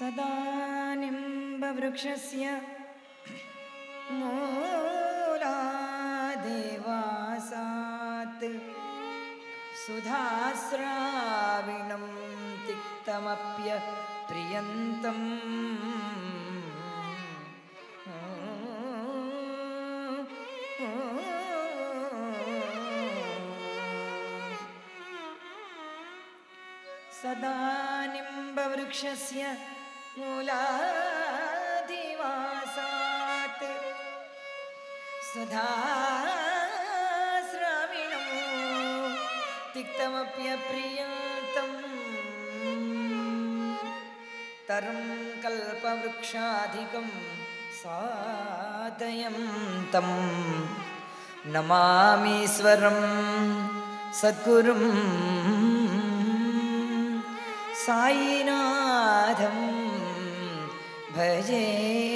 सदा निम्बवृक्षस्य मूलादेवासात् सुधास्राविणं तिक्तमप्य प्रियन्तम् सदा निम्बवृक्षस्य मूलाधिवासात् सदा स्राविणो तिक्तमप्यप्रियन्तम् तरं कल्पवृक्षाधिकं सादयन्तं नमामीश्वरं सद्गुरुं साईनाथं भजे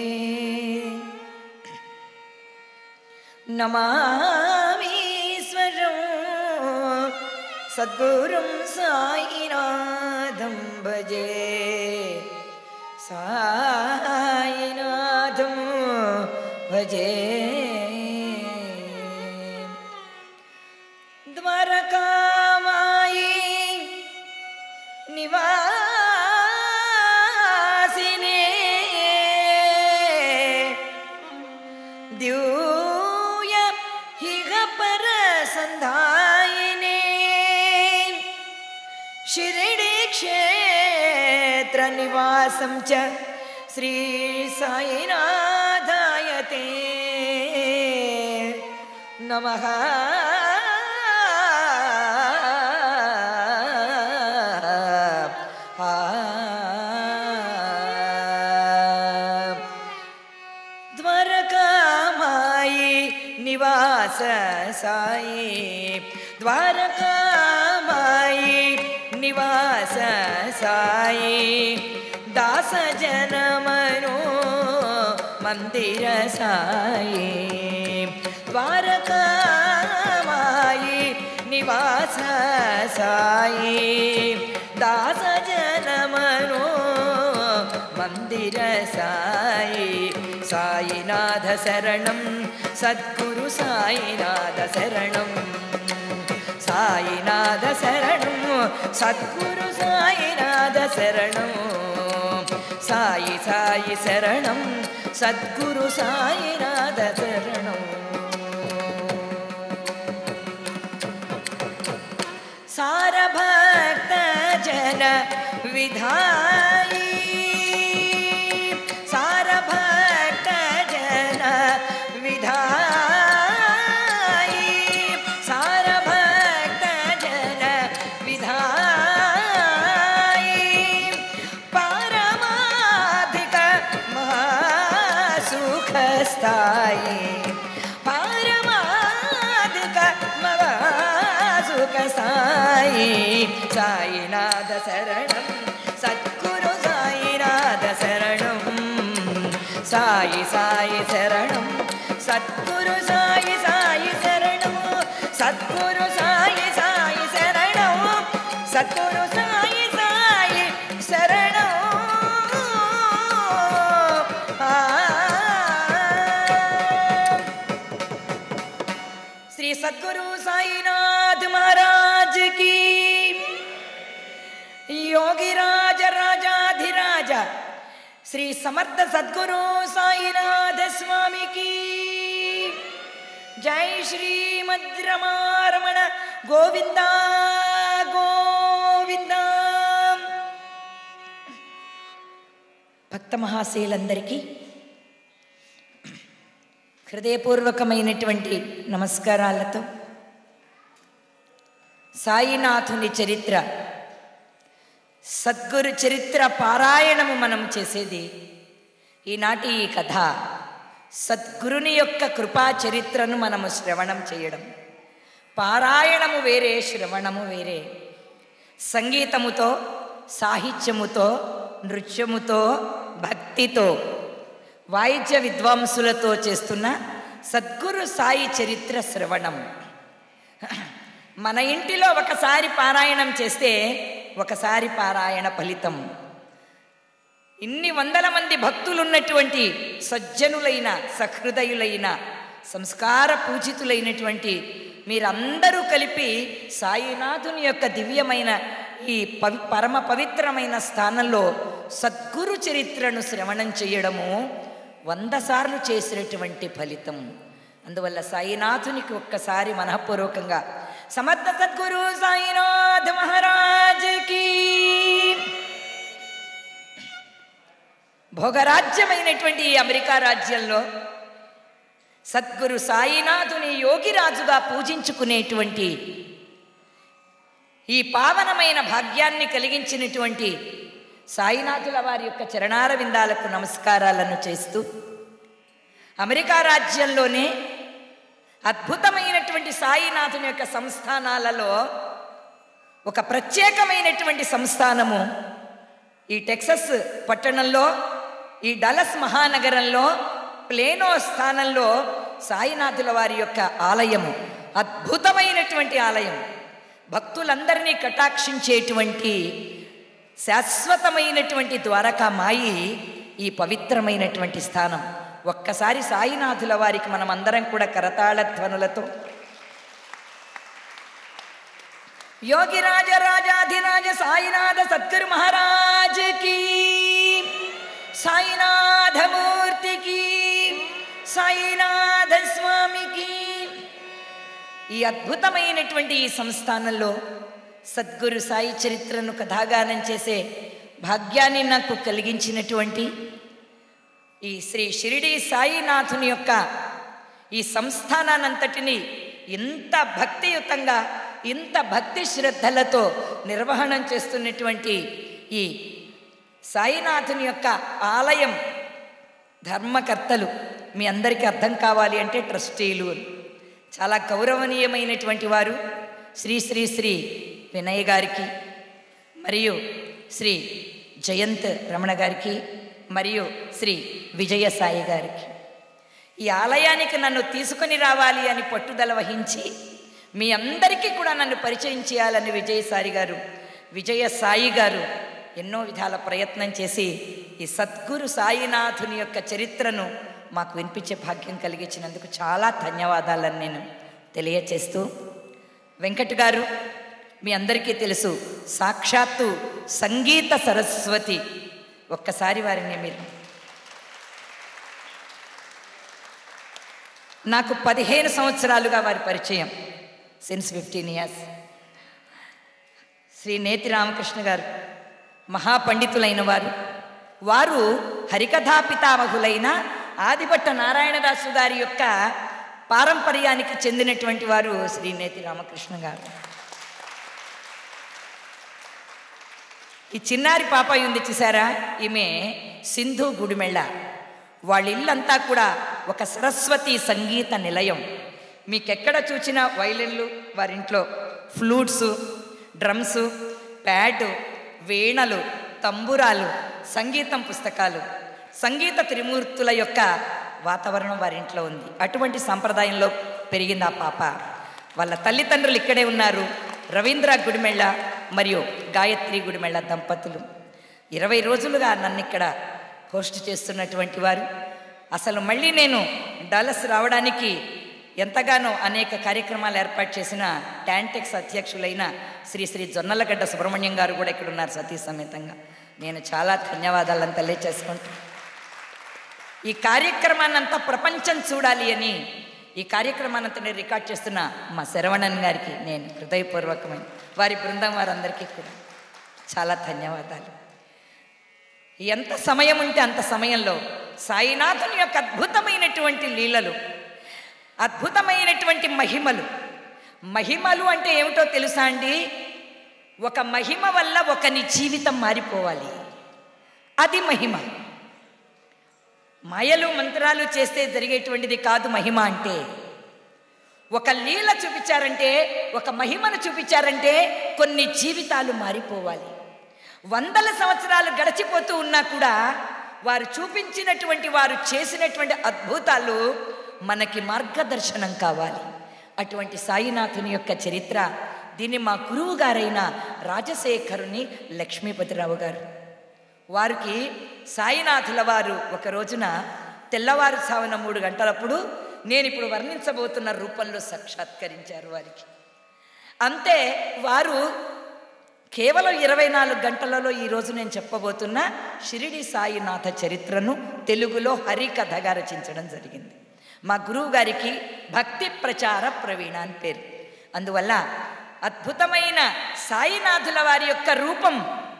नमामीश्वरं सद्गुरुं साईनाथं भजे साईनाथं भजे द्वारकामायी निवासिने द्यूय हिग परसन्धायिने शिरिडिक्षेत्रनिवासं च श्रीसायिनाथाय ते नमः द्वारकामायी निवास साई द्वारकामायी निवास साई दास जनमनो मंदिर साई द्वारकामायी निवास साई दास जनमनो మందిర సాయి సాయినాథ శరణం సద్గురు సాయినాథ శరణం సాయినాథ శరణం సద్గురు సాయినాథ శరణం సాయి సాయి శరణం సద్గురు సాయినాథ శరణం సారభక్త జన విధాయి సారభక్త జన విధాయి సారభక్త జన విధాయి పారమాధిక మహాసుఖస్థాయి పారమాధిక మహాసుఖ సాయి సాయినాథ శరణం సద్గురు సాయినాథ శరణం సాయి సాయి శరణం సద్గురు సాయి సాయి శరణం సద్గురు సాయి సాయి శరణం సద్గురు సాయి సాయి శరణం శ్రీ సద్గురు సాయినాథ్ మహారాజ్ की योगिराज राजाधिराज श्री समर्थ सद्गुरु साईनाथ स्वामी की जय श्रीमद् रमारमण गोविंद గోవింద భక్త మహాశయులందరికీ హృదయపూర్వకమైనటువంటి నమస్కారాలతో సాయినాథుని చరిత్ర సద్గురు చరిత్ర పారాయణము మనం చేసేది ఈనాటి ఈ కథ సద్గురుని యొక్క కృపా చరిత్రను మనము శ్రవణం చేయడం పారాయణము వేరే శ్రవణము వేరే సంగీతముతో సాహిత్యముతో నృత్యముతో భక్తితో వాయిద్య విద్వాంసులతో చేస్తున్న సద్గురు సాయి చరిత్ర శ్రవణం మన ఇంటిలో ఒకసారి పారాయణం చేస్తే ఒకసారి పారాయణ ఫలితం ఇన్ని వందల మంది భక్తులున్నటువంటి సజ్జనులైన సహృదయులైన సంస్కార పూజితులైనటువంటి మీరందరూ కలిపి సాయినాథుని యొక్క దివ్యమైన ఈ పవి పరమ పవిత్రమైన స్థానంలో సద్గురు చరిత్రను శ్రవణం చేయడము వంద సార్లు చేసినటువంటి ఫలితం అందువల్ల సాయినాథునికి ఒక్కసారి మనఃపూర్వకంగా సమర్థ సద్గురు సాయినాథ్ మహారాజ్కి భోగరాజ్యమైనటువంటి ఈ అమెరికా రాజ్యంలో సద్గురు సాయినాథుని యోగిరాజుగా పూజించుకునేటువంటి ఈ పావనమైన భాగ్యాన్ని కలిగించినటువంటి సాయినాథుల వారి యొక్క చరణార విందాలకు నమస్కారాలను చేస్తూ అమెరికా రాజ్యంలోనే అద్భుతమైనటువంటి సాయినాథుని యొక్క సంస్థానాలలో ఒక ప్రత్యేకమైనటువంటి సంస్థానము ఈ టెక్సస్ పట్టణంలో ఈ డలస్ మహానగరంలో ప్లేనో స్థానంలో సాయినాథుల వారి యొక్క ఆలయము అద్భుతమైనటువంటి ఆలయం భక్తులందరినీ కటాక్షించేటువంటి శాశ్వతమైనటువంటి ద్వారకా మాయి ఈ పవిత్రమైనటువంటి స్థానం ఒక్కసారి సాయినాథుల వారికి మనం అందరం కూడా కరతాళ ధ్వనులతో యోగిరాజ రాజాధిరాజ సాయినాథ సద్గురు మహారాజకి సాయినాథమూర్తికి సాయినాథ స్వామికి ఈ అద్భుతమైనటువంటి ఈ సంస్థానంలో సద్గురు సాయి చరిత్రను కథాగానం చేసే భాగ్యాన్ని నాకు కలిగించినటువంటి ఈ శ్రీ షిరిడి సాయినాథుని యొక్క ఈ సంస్థానానంతటిని ఇంత భక్తియుతంగా ఇంత భక్తి శ్రద్ధలతో నిర్వహణం చేస్తున్నటువంటి ఈ సాయినాథుని యొక్క ఆలయం ధర్మకర్తలు మీ అందరికీ అర్థం కావాలి అంటే ట్రస్టీలు చాలా గౌరవనీయమైనటువంటి వారు శ్రీ శ్రీ శ్రీ వినయ్ గారికి మరియు శ్రీ జయంత్ రమణ గారికి మరియు శ్రీ విజయ సాయి గారికి ఈ ఆలయానికి నన్ను తీసుకొని రావాలి అని పట్టుదల వహించి మీ అందరికీ కూడా నన్ను పరిచయం చేయాలని విజయసాయి గారు విజయ సాయి గారు ఎన్నో విధాల ప్రయత్నం చేసి ఈ సద్గురు సాయినాథుని యొక్క చరిత్రను మాకు వినిపించే భాగ్యం కలిగించినందుకు చాలా ధన్యవాదాలను నేను తెలియచేస్తూ వెంకట్ గారు మీ అందరికీ తెలుసు సాక్షాత్తు సంగీత సరస్వతి ఒక్కసారి వారిని మీరు నాకు పదిహేను సంవత్సరాలుగా వారి పరిచయం సిన్స్ ఫిఫ్టీన్ ఇయర్స్ శ్రీ నేతి రామకృష్ణ గారు మహాపండితులైన వారు వారు హరికథా పితామహులైన ఆదిభట్ట నారాయణదాసు గారి యొక్క పారంపర్యానికి చెందినటువంటి వారు శ్రీ నేతి రామకృష్ణ గారు ఈ చిన్నారి పాప ఉంది చూసారా ఈమె సింధు గుడిమెళ్ళ వాళ్ళ ఇల్లంతా కూడా ఒక సరస్వతి సంగీత నిలయం మీకెక్కడ చూసిన వైలిన్లు వారింట్లో ఫ్లూట్సు డ్రమ్స్ ప్యాడ్ వీణలు తంబురాలు సంగీతం పుస్తకాలు సంగీత త్రిమూర్తుల యొక్క వాతావరణం వారి ఇంట్లో ఉంది అటువంటి సంప్రదాయంలో పెరిగింది ఆ పాప వాళ్ళ తల్లిదండ్రులు ఇక్కడే ఉన్నారు రవీంద్ర గుడిమెళ్ళ మరియు గాయత్రి గుడిమెళ్ళ దంపతులు ఇరవై రోజులుగా నన్ను ఇక్కడ హోస్ట్ చేస్తున్నటువంటి వారు అసలు మళ్ళీ నేను డలస్ రావడానికి ఎంతగానో అనేక కార్యక్రమాలు ఏర్పాటు చేసిన టాంటెక్స్ అధ్యక్షులైన శ్రీ శ్రీ జొన్నలగడ్డ సుబ్రహ్మణ్యం గారు కూడా ఇక్కడ ఉన్నారు సతీ సమేతంగా నేను చాలా ధన్యవాదాలను తెలియచేసుకుంటూ ఈ కార్యక్రమాన్ని అంతా ప్రపంచం చూడాలి అని ఈ కార్యక్రమాన్ని అంతా నేను రికార్డ్ చేస్తున్న మా శరవణన్ గారికి నేను హృదయపూర్వకమైన వారి బృందం వారందరికీ కూడా చాలా ధన్యవాదాలు ఎంత సమయం ఉంటే అంత సమయంలో సాయినాథుని యొక్క అద్భుతమైనటువంటి లీలలు అద్భుతమైనటువంటి మహిమలు మహిమలు అంటే ఏమిటో తెలుసా అండి ఒక మహిమ వల్ల ఒకని జీవితం మారిపోవాలి అది మహిమ మాయలు మంత్రాలు చేస్తే జరిగేటువంటిది కాదు మహిమ అంటే ఒక లీల చూపించారంటే ఒక మహిమను చూపించారంటే కొన్ని జీవితాలు మారిపోవాలి వందల సంవత్సరాలు గడిచిపోతూ ఉన్నా కూడా వారు చూపించినటువంటి వారు చేసినటువంటి అద్భుతాలు మనకి మార్గదర్శనం కావాలి అటువంటి సాయినాథుని యొక్క చరిత్ర దీన్ని మా గురువు గారైన రాజశేఖరుని లక్ష్మీపతిరావు గారు వారికి సాయినాథుల వారు ఒక రోజున తెల్లవారుసావున మూడు గంటలప్పుడు నేను ఇప్పుడు వర్ణించబోతున్న రూపంలో సాక్షాత్కరించారు వారికి అంతే వారు కేవలం ఇరవై నాలుగు గంటలలో ఈరోజు నేను చెప్పబోతున్న షిరిడి సాయినాథ చరిత్రను తెలుగులో హరికథగా రచించడం జరిగింది మా గురువు గారికి భక్తి ప్రచార ప్రవీణ అని పేరు అందువల్ల అద్భుతమైన సాయినాథుల వారి యొక్క రూపం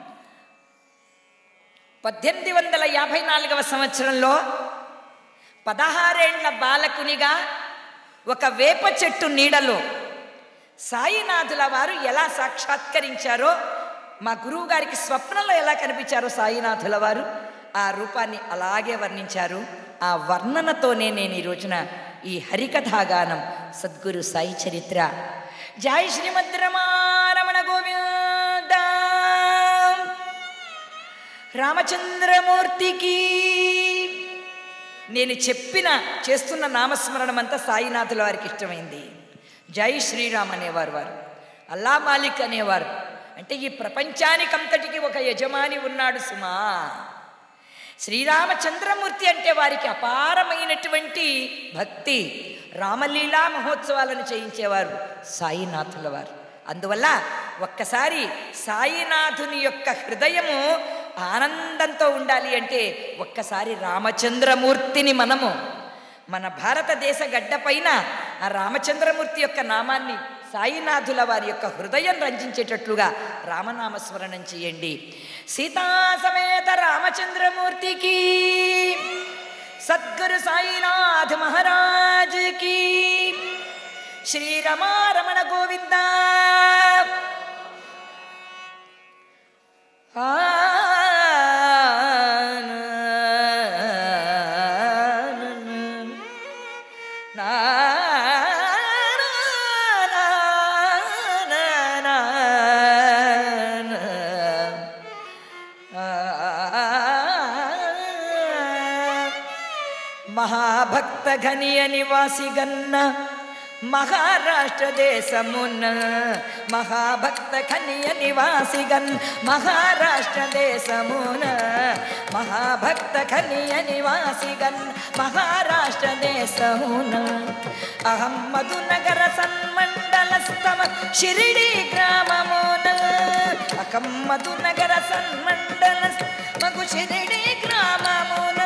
పద్దెనిమిది వందల యాభై నాలుగవ సంవత్సరంలో పదహారేండ్ల బాలకునిగా ఒక వేప చెట్టు నీడలో సాయినాథుల వారు ఎలా సాక్షాత్కరించారో మా గురువు గారికి స్వప్నంలో ఎలా కనిపించారో సాయినాథుల వారు ఆ రూపాన్ని అలాగే వర్ణించారు ఆ వర్ణనతోనే నేను ఈ రోజున ఈ హరికథాగానం సద్గురు సాయి చరిత్ర జై శ్రీమద్ రమారమణ గోవింద రామచంద్రమూర్తికి నేను చెప్పిన చేస్తున్న నామస్మరణం అంతా సాయినాథుల వారికి ఇష్టమైంది జై శ్రీరామ్ అనేవారు వారు అల్లా మాలిక్ అనేవారు అంటే ఈ ప్రపంచానికంతటికి ఒక యజమాని ఉన్నాడు సుమా శ్రీరామచంద్రమూర్తి అంటే వారికి అపారమైనటువంటి భక్తి రామలీలా మహోత్సవాలను చేయించేవారు సాయినాథుల వారు అందువల్ల ఒక్కసారి సాయినాథుని యొక్క హృదయము ఆనందంతో ఉండాలి అంటే ఒక్కసారి రామచంద్రమూర్తిని మనము మన భారతదేశ గడ్డపైన ఆ రామచంద్రమూర్తి యొక్క నామాన్ని సాయినాథుల వారి యొక్క హృదయం రంజించేటట్లుగా రామనామస్మరణం చేయండి సీతా సమేత రామచంద్రమూర్తికి సద్గురు సాయినాథ్ మహారాజ్కి శ్రీరమారమణ గోవింద మహాభక్త ఘనియ నివాసి గన్న మహారాష్ట్ర దేశమున మహాభక్త ఖనియ నివాసి గన్ మహారాష్ట్ర దేశమున మహాభక్త ఖనియ నివాసి గన్ మహారాష్ట్ర దేశమున అహమ్మదు నగర సన్మండలస్తమ షిరిడి గ్రామమున అహమ్మదు నగర సన్మండల మగు షిరిడి గ్రామమున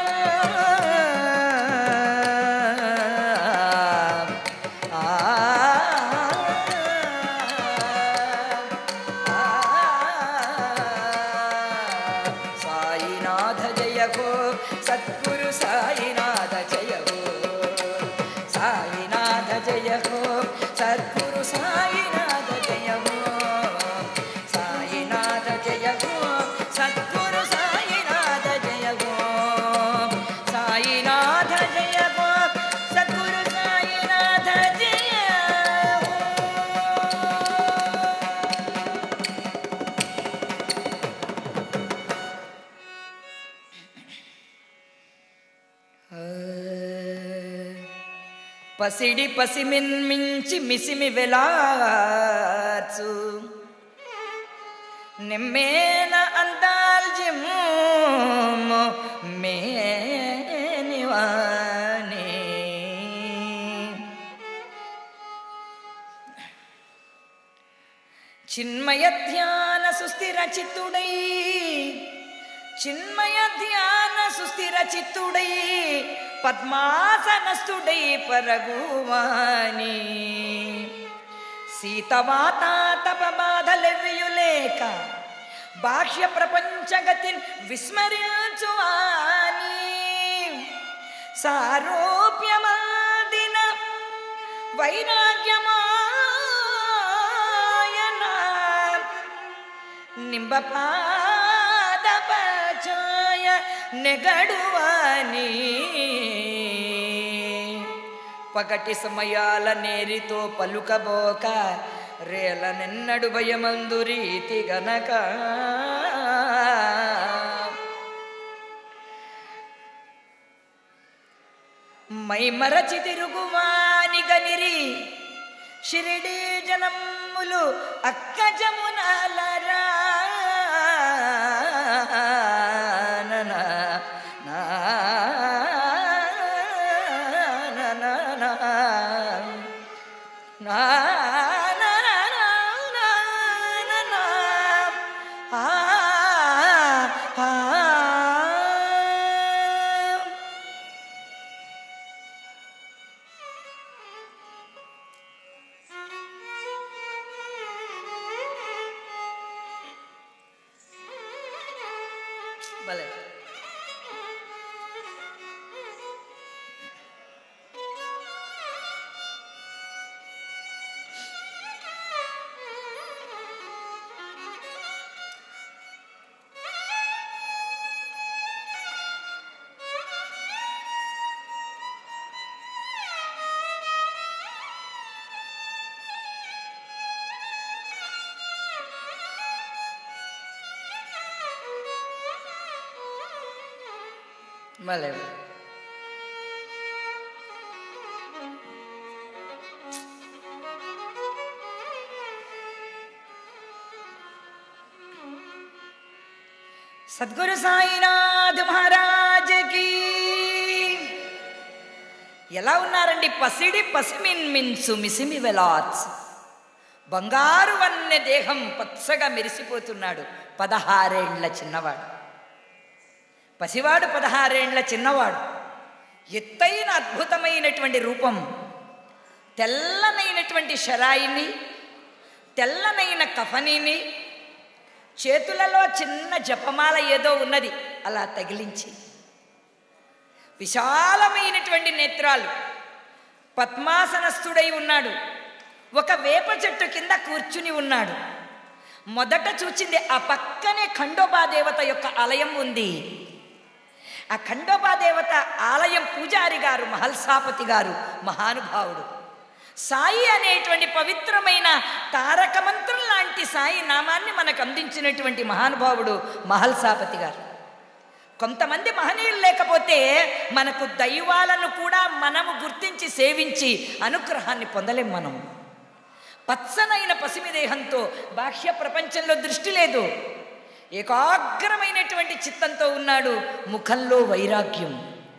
సాయినాథ జయ హో సద్గురు సాయినాథ జయ హో సాయినాథ జయ హో సద్గురు సాయినాథ జయ హో సాయినాథ జయ హో సద్గురు సాయినాథ జయ హో సాయినాథ జయ హో సద్గురు సాయినాథ జయ హో పసిడి పసిమిన్మించి మిసిమి వెలాచు నిమ్మేన అందాల్జిము మేనివాని చిన్మయ ధ్యాన సుస్థిర చిత్తుడై చిన్మయ ధ్యాన సుస్థిర చిత్తుడై పద్మాసనస్థుడై పరగువాని సీతవాత తప బాధలెవ్యులేక బాహ్య ప్రపంచగతిని విస్మరించువాని సారూప్యమాదిన వైరాగ్యమాయన నింబపాదపచాయ నెగడువాని పగటి సమయాల నేరితో పలుకబోక రేల నిన్నడు భయమందు రీతి గనక మై మరచి తిరుగువాని గనిరి షిరిడి జనములు అక్క జమునాలరా నా నా నా నా నా నా. ఆ, ఆ, ఆ. భలే భలే సద్గురు సాయినాథ్ మహారాజకి ఎలా ఉన్నారండి పసిడి పసిమిన్ మిన్సు మిసిమి వెలాట్స్ బంగారు వన్నె దేహం పచ్చగా మెరిసిపోతున్నాడు పదహారేండ్ల చిన్నవాడు పసివాడు పదహారేండ్ల చిన్నవాడు ఎత్తైన అద్భుతమైనటువంటి రూపం తెల్లనైనటువంటి షరాయిని తెల్లనైన కఫనీని చేతులలో చిన్న జపమాల ఏదో ఉన్నది అలా తగిలించి విశాలమైనటువంటి నేత్రాలు పద్మాసనస్థుడై ఉన్నాడు ఒక వేప చెట్టు కింద కూర్చుని ఉన్నాడు మొదట చూచింది ఆ పక్కనే ఖండోబా దేవత యొక్క ఆలయం ఉంది ఆ ఖండోబా దేవత ఆలయం పూజారి గారు మహల్సాపతి గారు మహానుభావుడు సాయి అనేటువంటి పవిత్రమైన తారక మంత్రం లాంటి సాయి నామాన్ని మనకు అందించినటువంటి మహానుభావుడు మహల్సాపతి గారు కొంతమంది మహనీయులు లేకపోతే మనకు దైవాలను కూడా మనము గుర్తించి సేవించి అనుగ్రహాన్ని పొందలేం మనం పచ్చనైన పసిమి దేహంతో బాహ్య ప్రపంచంలో దృష్టి లేదు ఏకాగ్రమైనటువంటి చిత్తంతో ఉన్నాడు ముఖంలో వైరాగ్యం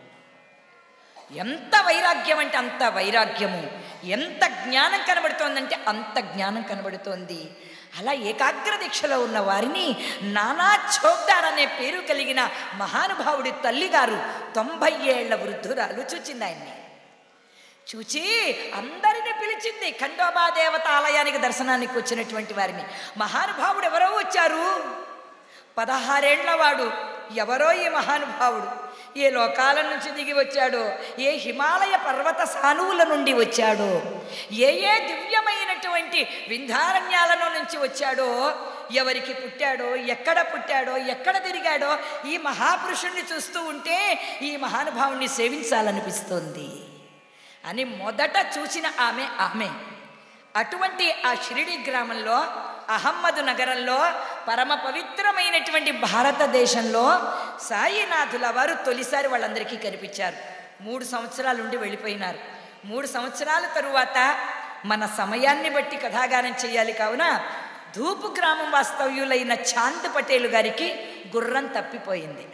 ఎంత వైరాగ్యం అంటే అంత వైరాగ్యము ఎంత జ్ఞానం కనబడుతోందంటే అంత జ్ఞానం కనబడుతోంది అలా ఏకాగ్ర దీక్షలో ఉన్న వారిని నానా చోక్దార్ అనే పేరు కలిగిన మహానుభావుడి తల్లిగారు తొంభై ఏళ్ల వృద్ధురాలు చూచింది ఆయన్ని చూచి అందరిని పిలిచింది ఖండోబా దేవత ఆలయానికి దర్శనానికి వచ్చినటువంటి వారిని మహానుభావుడు ఎవరో వచ్చారు పదహారేండ్ల వాడు ఎవరో ఈ మహానుభావుడు ఏ లోకాల నుంచి దిగి వచ్చాడో ఏ హిమాలయ పర్వత సానువుల నుండి వచ్చాడో ఏ ఏ దివ్యమైనటువంటి వింధారణ్యాలలో నుంచి వచ్చాడో ఎవరికి పుట్టాడో ఎక్కడ పుట్టాడో ఎక్కడ తిరిగాడో ఈ మహాపురుషుణ్ణి చూస్తూ ఉంటే ఈ మహానుభావుణ్ణి సేవించాలనిపిస్తోంది అని మొదట చూసిన ఆమె ఆమె అటువంటి ఆ షిరిడి గ్రామంలో అహమ్మదు నగరంలో పరమ పవిత్రమైనటువంటి భారతదేశంలో సాయినాథుల వారు తొలిసారి వాళ్ళందరికీ కనిపించారు మూడు సంవత్సరాలు ఉండి వెళ్ళిపోయినారు మూడు సంవత్సరాల తరువాత మన సమయాన్ని బట్టి కథాగానం చేయాలి కావున ధూపు గ్రామం వాస్తవ్యులైన చాంద్ పటేల్ గారికి గుర్రం తప్పిపోయింది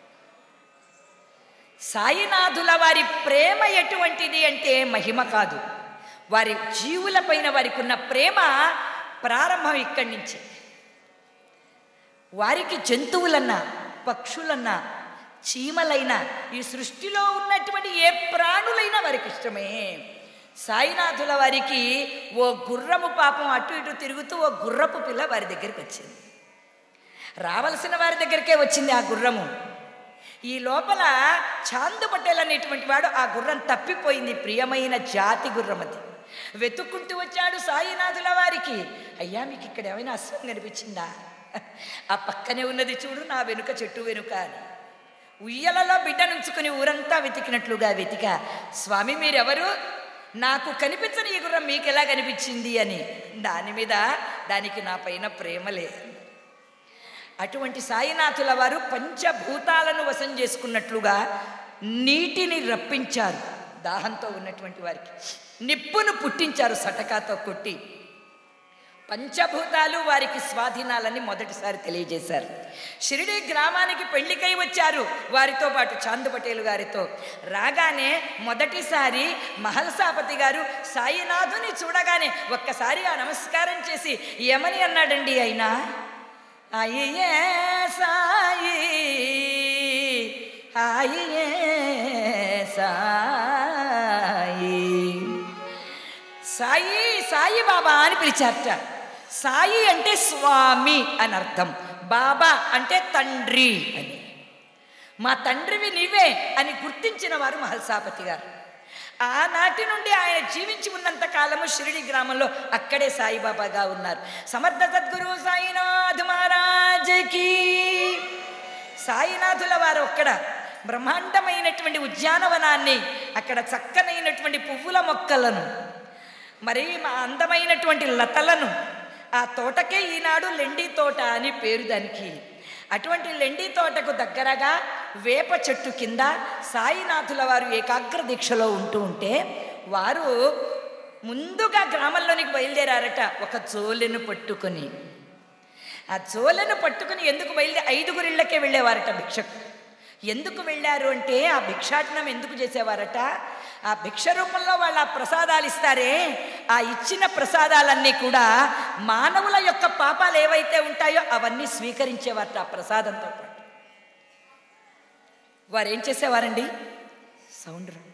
సాయినాథుల వారి ప్రేమ ఎటువంటిది అంటే మహిమ కాదు వారి జీవులపైన వారికి ఉన్న ప్రేమ ప్రారంభం ఇక్కడి నుంచి వారికి జంతువులన్నా పక్షులన్నా చీమలైనా ఈ సృష్టిలో ఉన్నటువంటి ఏ ప్రాణులైనా వారికి ఇష్టమే సాయినాథుల వారికి ఓ గుర్రము పాపం అటు ఇటు తిరుగుతూ ఓ గుర్రపు పిల్ల వారి దగ్గరికి వచ్చింది రావలసిన వారి దగ్గరికే వచ్చింది ఆ గుర్రము ఈ లోపల చాందు పటేల్ అనేటువంటి వాడు ఆ గుర్రం తప్పిపోయింది ప్రియమైన జాతి గుర్రం అది వెతుక్కుంటూ వచ్చాడు సాయినాథుల వారికి అయ్యా మీకు ఇక్కడ ఏమైనా అశ్వం కనిపించిందా ఆ పక్కనే ఉన్నది చూడు నా వెనుక చెట్టు వెనుక అని ఉయ్యలలో బిడ్డ నుంచుకుని ఊరంతా వెతికినట్లుగా వెతిక స్వామి మీరెవరు నాకు కనిపించని ఈ గుర్రం మీకు ఎలా కనిపించింది అని దాని మీద దానికి నా పైన ప్రేమ లేదు అటువంటి సాయినాథుల వారు పంచభూతాలను వశం చేసుకున్నట్లుగా నీటిని రప్పించారు దాహంతో ఉన్నటువంటి వారికి నిప్పును పుట్టించారు సటకాతో కొట్టి పంచభూతాలు వారికి స్వాధీనాలని మొదటిసారి తెలియజేశారు షిరిడి గ్రామానికి పెళ్లికై వచ్చారు వారితో పాటు చాందు పటేల్ గారితో రాగానే మొదటిసారి మహల్సాపతి గారు సాయినాథుని చూడగానే ఒక్కసారి ఆ నమస్కారం చేసి ఏమని అన్నాడండి అయినా అయ్యే సాయి అయ్యే సాయి సాయి సాయి బాబా అని పిలిచారట సాయి అంటే స్వామి అని అర్థం బాబా అంటే తండ్రి అని మా తండ్రివి నీవే అని గుర్తించిన వారు మహల్సాపతి గారు ఆనాటి నుండి ఆయన జీవించి ఉన్నంత కాలము షిరిడి గ్రామంలో అక్కడే సాయిబాబాగా ఉన్నారు సమర్థ సద్గురు సాయినాథ్ మహారాజకి సాయినాథుల వారు ఒక్కడ బ్రహ్మాండమైనటువంటి ఉద్యానవనాన్ని అక్కడ చక్కనైనటువంటి పువ్వుల మొక్కలను మరి మా అందమైనటువంటి లతలను ఆ తోటకే ఈనాడు లెండి తోట అని పేరు దానికి అటువంటి లెండి తోటకు దగ్గరగా వేప చెట్టు కింద సాయినాథుల వారు ఏకాగ్ర దీక్షలో ఉంటూ ఉంటే వారు ముందుగా గ్రామంలోనికి బయలుదేరారట ఒక జోలెను పట్టుకొని ఆ జోలను పట్టుకుని ఎందుకు బయలుదేరి ఐదుగురిళ్ళకే వెళ్ళేవారట భిక్షకు ఎందుకు వెళ్ళారు అంటే ఆ భిక్షాటనం ఎందుకు చేసేవారట ఆ భిక్ష రూపంలో వాళ్ళు ఆ ప్రసాదాలు ఇస్తారే ఆ ఇచ్చిన ప్రసాదాలన్నీ కూడా మానవుల యొక్క పాపాలు ఏవైతే ఉంటాయో అవన్నీ స్వీకరించేవారట ఆ ప్రసాదంతో పాటు వారు ఏం చేసేవారండి సౌండ్ రా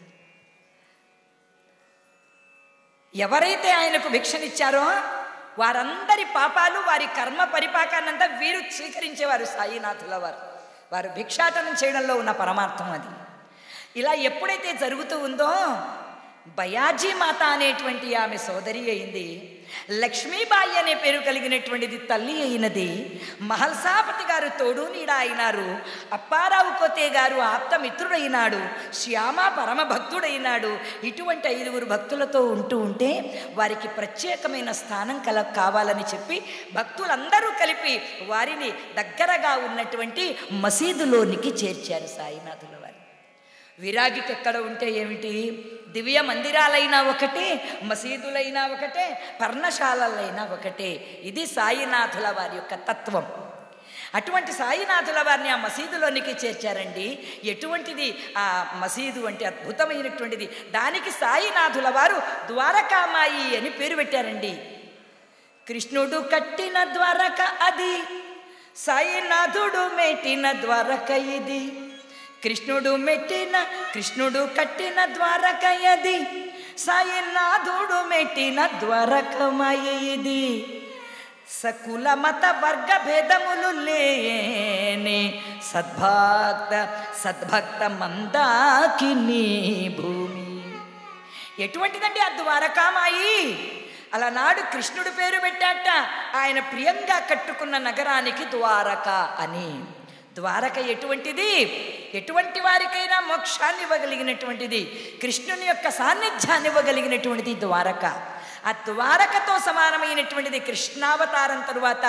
ఎవరైతే ఆయనకు భిక్షనిచ్చారో వారందరి పాపాలు వారి కర్మ పరిపాకాన్నంతా వీరు స్వీకరించేవారు సాయినాథుల వారు వారు భిక్షాటనం చేయడంలో ఉన్న పరమార్థం అది ఇలా ఎప్పుడైతే జరుగుతూ ఉందో బయాజీ మాత అనేటువంటి ఆమె సోదరి అయింది లక్ష్మీబాయి అనే పేరు కలిగినటువంటిది తల్లి అయినది మహల్సాపతి గారు తోడు నీడ అయినారు అప్పారావు కోతే గారు ఆప్తమిత్రుడైనాడు శ్యామ పరమ భక్తుడైనాడు ఇటువంటి ఐదుగురు భక్తులతో ఉంటూ ఉంటే వారికి ప్రత్యేకమైన స్థానం కల కావాలని చెప్పి భక్తులందరూ కలిపి వారిని దగ్గరగా ఉన్నటువంటి మసీదులోనికి చేర్చారు సాయినాథుల వారు విరాగికి ఎక్కడ ఉంటే ఏమిటి దివ్య మందిరాలైనా ఒకటే మసీదులైనా ఒకటే పర్ణశాలలైనా ఒకటే ఇది సాయినాథుల వారి యొక్క తత్వం అటువంటి సాయినాథుల వారిని ఆ మసీదులోనికి చేర్చారండి ఎటువంటిది ఆ మసీదు అంటే అద్భుతమైనటువంటిది దానికి సాయినాథుల వారు ద్వారకామాయి అని పేరు పెట్టారండి కృష్ణుడు కట్టిన ద్వారక అది సాయినాథుడు మెట్టిన ద్వారక ఇది కృష్ణుడు మెట్టిన కృష్ణుడు కట్టిన ద్వారకయది సాయినాథుడు మెట్టిన ద్వారకమయ ఇది సకుల మత వర్గ భేదములు లేని సద్భక్త సద్భక్త మందాకిని భూమి ఎటువంటిదండి ఆ ద్వారకామాయి అలనాడు కృష్ణుడు పేరు పెట్టాట ఆయన ప్రియంగా కట్టుకున్న నగరానికి ద్వారక అని ద్వారక ఎటువంటిది ఎటువంటి వారికైనా మోక్షాన్ని ఇవ్వగలిగినటువంటిది కృష్ణుని యొక్క సాన్నిధ్యాన్ని ఇవ్వగలిగినటువంటిది ద్వారక ఆ ద్వారకతో సమానమైనటువంటిది కృష్ణావతారం తరువాత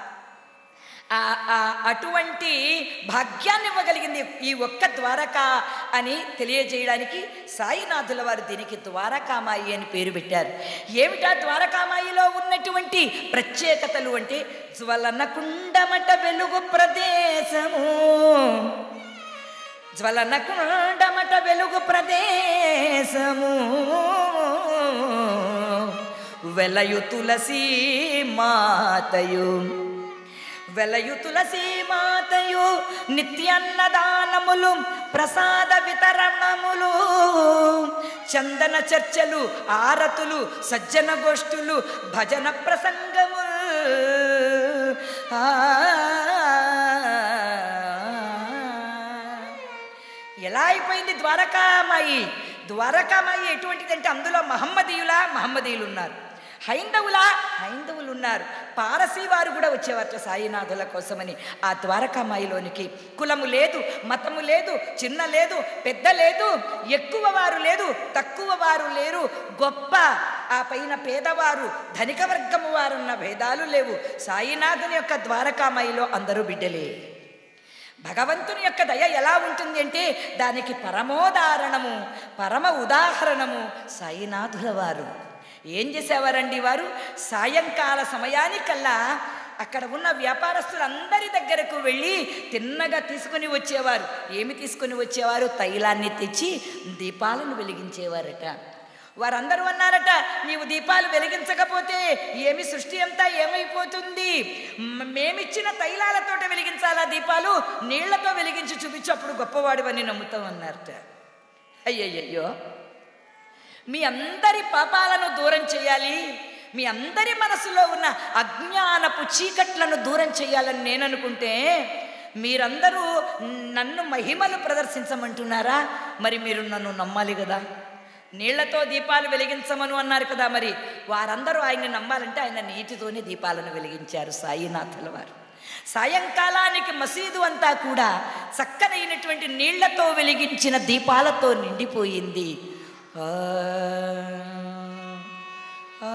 ఆ- ఆ అటువంటి భాగ్యాన్ని ఇవ్వగలిగింది ఈ ఒక్క ద్వారక అని తెలియజేయడానికి సాయినాథుల వారు దీనికి ద్వారకామాయి అని పేరు పెట్టారు ఏమిటా ద్వారకామాయిలో ఉన్నటువంటి ప్రత్యేకతలు అంటే జ్వలనకుండమట వెలుగు ప్రదేశము జ్వలనకుండమట వెలుగు ప్రదేశము వెలయు తులసీ మాతయు వెలయు తులసీ మాతయు నిత్యాన్నదానములు ప్రసాద వితరణములు చందన చర్చలు ఆరతులు సజ్జన గోష్ఠులు భజన ప్రసంగము ఎలా అయిపోయింది ద్వారకామాయి ద్వారకామాయి ఎటువంటిదంటే అందులో మహమ్మదీయుల మహమ్మదీయులు ఉన్నారు హైందవులా హైందవులు ఉన్నారు పారసీ వారు కూడా వచ్చేవారట సాయినాథుల కోసమని ఆ ద్వారకామాయిలోనికి కులము లేదు మతము లేదు చిన్న లేదు పెద్ద లేదు ఎక్కువ వారు లేదు తక్కువ వారు లేరు గొప్ప ఆ పైన పేదవారు ధనిక వర్గము వారన్న భేదాలు లేవు సాయినాథుని యొక్క ద్వారకామాయిలో అందరూ బిడ్డలే భగవంతుని యొక్క దయ ఎలా ఉంటుంది అంటే దానికి పరమోదాహరణము పరమ ఉదాహరణము సాయినాథుల వారు ఏం చేసేవారండి వారు సాయంకాల సమయానికల్లా అక్కడ ఉన్న వ్యాపారస్తులందరి దగ్గరకు వెళ్ళి తిన్నగా తీసుకుని వచ్చేవారు ఏమి తీసుకుని వచ్చేవారు తైలాన్ని తెచ్చి దీపాలను వెలిగించేవారట వారందరూ అన్నారట నీవు దీపాలు వెలిగించకపోతే ఏమి సృష్టి అంతా ఏమైపోతుంది మ- మేమిచ్చిన తైలాలతోట వెలిగించాలా దీపాలు నీళ్లతో వెలిగించి చూపించు అప్పుడు గొప్పవాడివని నమ్ముతాం అన్నారట అయ్యయ్యో మీ అందరి పాపాలను దూరం చేయాలి మీ అందరి మనసులో ఉన్న అజ్ఞానపు చీకట్లను దూరం చేయాలని నేను అనుకుంటే మీరందరూ నన్ను మహిమలు ప్రదర్శించమంటున్నారా మరి మీరు నన్ను నమ్మాలి కదా నీళ్లతో దీపాలు వెలిగించమను అన్నారు కదా మరి వారందరూ ఆయన్ని నమ్మాలంటే ఆయన నీటితోనే దీపాలను వెలిగించారు సాయినాథుల వారు సాయంకాలానికి మసీదు అంతా కూడా చక్కనైనటువంటి నీళ్లతో వెలిగించిన దీపాలతో నిండిపోయింది ఆ, ఆ,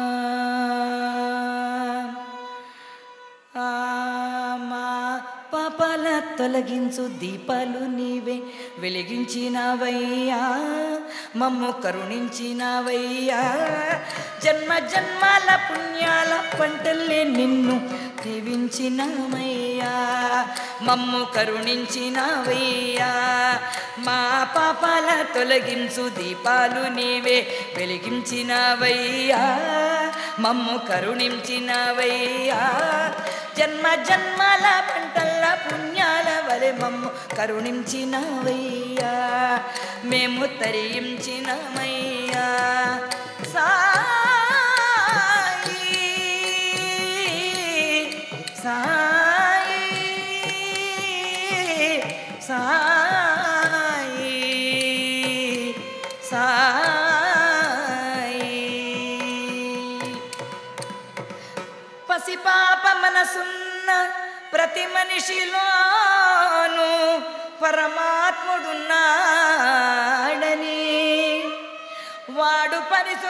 ఆ, మా పాపాల తొలగించు దీపాలు నీవే వెలిగించినవయ్యా మమ్ము కరుణించినవయ్యా జన్మ జన్మాల పుణ్యాల పంటల్లే నిన్ను దీవించినవయ్యా మమ్ము కరుణించినవయ్యా మా పాపాల తొలగించు దీపాలు నీవే వెలిగించినవయ్యా మమ్ము కరుణించినవయ్యా జన్మ జన్మాల పంటల్ల పుణ్యాల వలె మమ్ము కరుణించినవయ్యా మేము తరించినమయ్యా సాయి సాయి సాయి సాయి పసిపాప మనసున్న ప్రతి మనిషిలోను పరమాత్ముడున్నాడని వాడు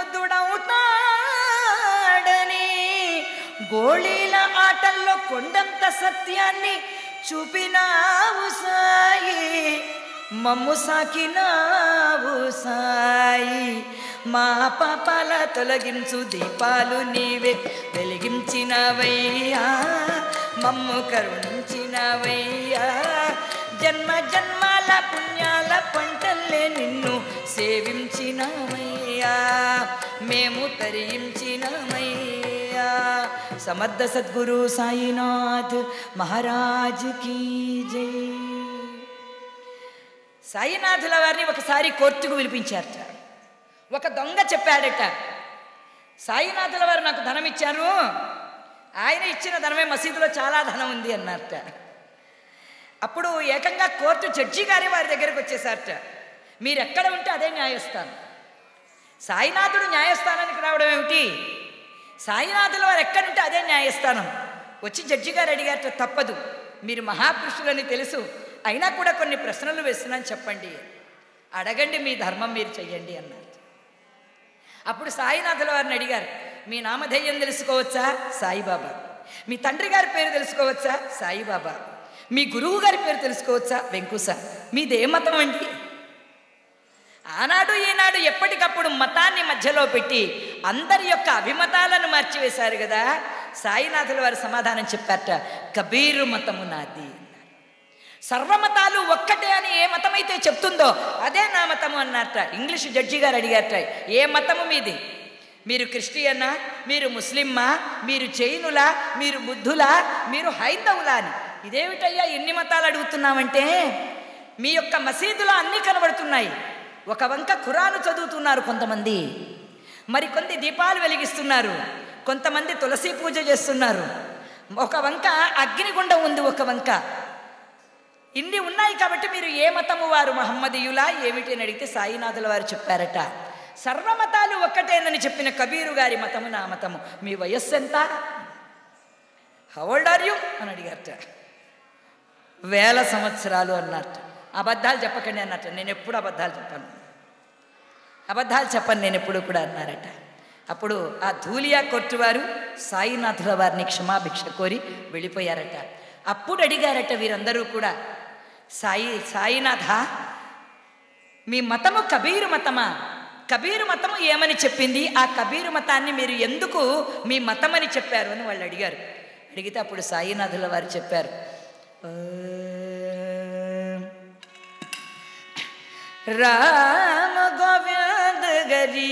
పరిశుద్ధుడవుతాడని గోళీల ఆటల్లో కొండంత సత్యాన్ని చూపినావు సాయి మమ్ము సాకినావు సాయి మా పాపాల తొలగించు దీపాలు నీవే వెలిగించినవయ్యా మమ్ము కరుణించినవయ్యా జన్మ జన్మాల పుణ్యాల పంటల్లే నిన్ను సేవించినవయ్యా మేము తరించినమయ్యా సమర్థ సద్గురు సాయినాథ్ మహారాజ్ కీ జై సాయినాథుల వారిని ఒకసారి కోర్టుకు పిలిపించారట ఒక దొంగ చెప్పాడట సాయినాథుల వారు నాకు ధనం ఇచ్చారు ఆయన ఇచ్చిన ధనమే మసీదులో చాలా ధనం ఉంది అన్నారట అప్పుడు ఏకంగా కోర్టు జడ్జి గారి వారి దగ్గరకు వచ్చేసారట మీరు ఎక్కడ ఉంటే అదే న్యాయస్థానం సాయినాథుడు న్యాయస్థానానికి రావడం ఏమిటి సాయినాథుల వారు ఎక్కడుంటే అదే న్యాయస్థానం వచ్చి జడ్జి గారు అడిగారట తప్పదు మీరు మహాపురుషులని తెలుసు అయినా కూడా కొన్ని ప్రశ్నలు వేస్తున్నాను చెప్పండి అడగండి మీ ధర్మం మీరు చెయ్యండి అన్నారు అప్పుడు సాయినాథుల వారిని అడిగారు మీ నామధేయం తెలుసుకోవచ్చా సాయిబాబా మీ తండ్రి గారి పేరు తెలుసుకోవచ్చా సాయిబాబా మీ గురువు గారి పేరు తెలుసుకోవచ్చా వెంకుస మీదే మతం అండి ఆనాడు ఈనాడు ఎప్పటికప్పుడు మతాన్ని మధ్యలో పెట్టి అందరి యొక్క అభిమతాలను మార్చివేశారు కదా సాయినాథుల వారు సమాధానం చెప్పారట కబీరు మతము నాది సర్వమతాలు ఒక్కటే అని ఏ మతమైతే చెప్తుందో అదే నా మతము అన్నారట ఇంగ్లీష్ జడ్జి గారు అడిగారట ఏ మతము మీది మీరు క్రిస్టియన్నా మీరు ముస్లిమ్మా మీరు జైనులా మీరు బుద్ధులా మీరు హైందవులా అని ఇదేమిటయ్యా ఎన్ని మతాలు అడుగుతున్నామంటే మీ యొక్క మసీదులో అన్నీ కనబడుతున్నాయి ఒక వంక ఖురాను చదువుతున్నారు కొంతమంది మరికొంది దీపాలు వెలిగిస్తున్నారు కొంతమంది తులసి పూజ చేస్తున్నారు ఒక వంక అగ్నిగుండం ఉంది ఒక వంక ఇన్ని ఉన్నాయి కాబట్టి మీరు ఏ మతము వారు మహమ్మదీయులా ఏమిటి అని అడిగితే సాయినాథుల వారు చెప్పారట సర్వమతాలు ఒక్కటేనని చెప్పిన కబీరు గారి మతము నా మతము మీ వయస్సు ఎంత హౌల్డ్ ఆర్ యు అని అడిగారట వేల సంవత్సరాలు అన్నట్టు అబద్ధాలు చెప్పకండి అన్నట్టు నేను ఎప్పుడు అబద్ధాలు చెప్పను అబద్ధాలు చెప్పను నేను ఎప్పుడు కూడా అన్నారట అప్పుడు ఆ ధూలియా కొట్టు వారు సాయినాథుల వారిని క్షమాభిక్ష కోరి వెళ్ళిపోయారట అప్పుడు అడిగారట వీరందరూ కూడా సాయి సాయినాథ మీ మతము కబీరు మతమా కబీరు మతం ఏమని చెప్పింది ఆ కబీరు మతాన్ని మీరు ఎందుకు మీ మతం అని చెప్పారు అని వాళ్ళు అడిగారు అడిగితే అప్పుడు సాయినాథుల వారు చెప్పారు "ఆ, రామ గోవింద గరి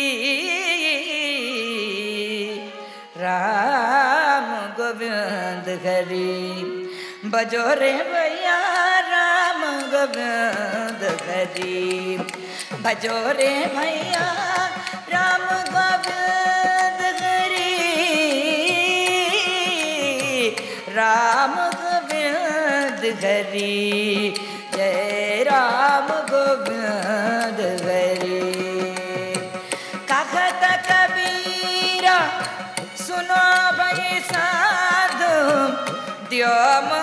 राम गोविंद हरि बजो रे भैया राम गोविंद हरि बजो रे भैया राम गोविंद हरि राम गोविंद हरि जय राम गोविंद हरि कखत कबीरा सुनो भाई साधु दियो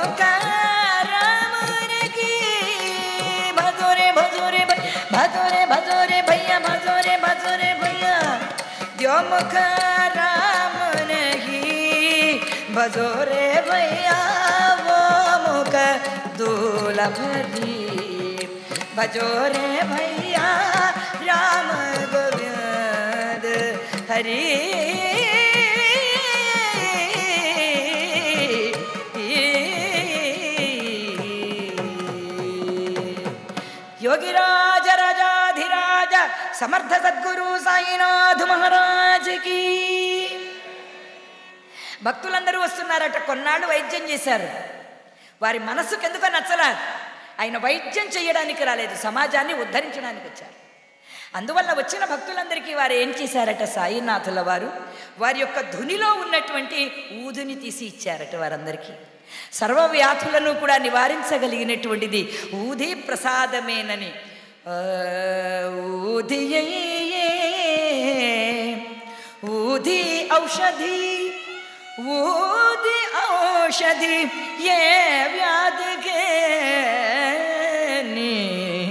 की भजोरे भजोरे भजोरे भजोरे भैया भजोरे भजोरे भैया दियो मुख राम नहीं भजोरे भैया वो मुख दूल भरी भजोरे भैया राम गोविंद हरी योगिराज राजाधिराज समर्थ सद्गुरु సాయినాథ్ మహారాజ్కి భక్తులందరూ వస్తున్నారట కొన్నాళ్ళు వైద్యం చేశారు వారి మనసుకు ఎందుకో నచ్చలా ఆయన వైద్యం చేయడానికి రాలేదు సమాజాన్ని ఉద్ధరించడానికి వచ్చారు అందువల్ల వచ్చిన భక్తులందరికీ వారు ఏం చేశారట సాయినాథుల వారు వారి యొక్క ధునిలో ఉన్నటువంటి ఊదుని తీసి ఇచ్చారట వారందరికీ సర్వ వ్యాధులను కూడా నివారించగలిగినటువంటిది ఊది ప్రసాదమేనని ఆ, ఊదియే ఊది ఔషధి ఊది ఔషధి ఏ వ్యాధికే నీ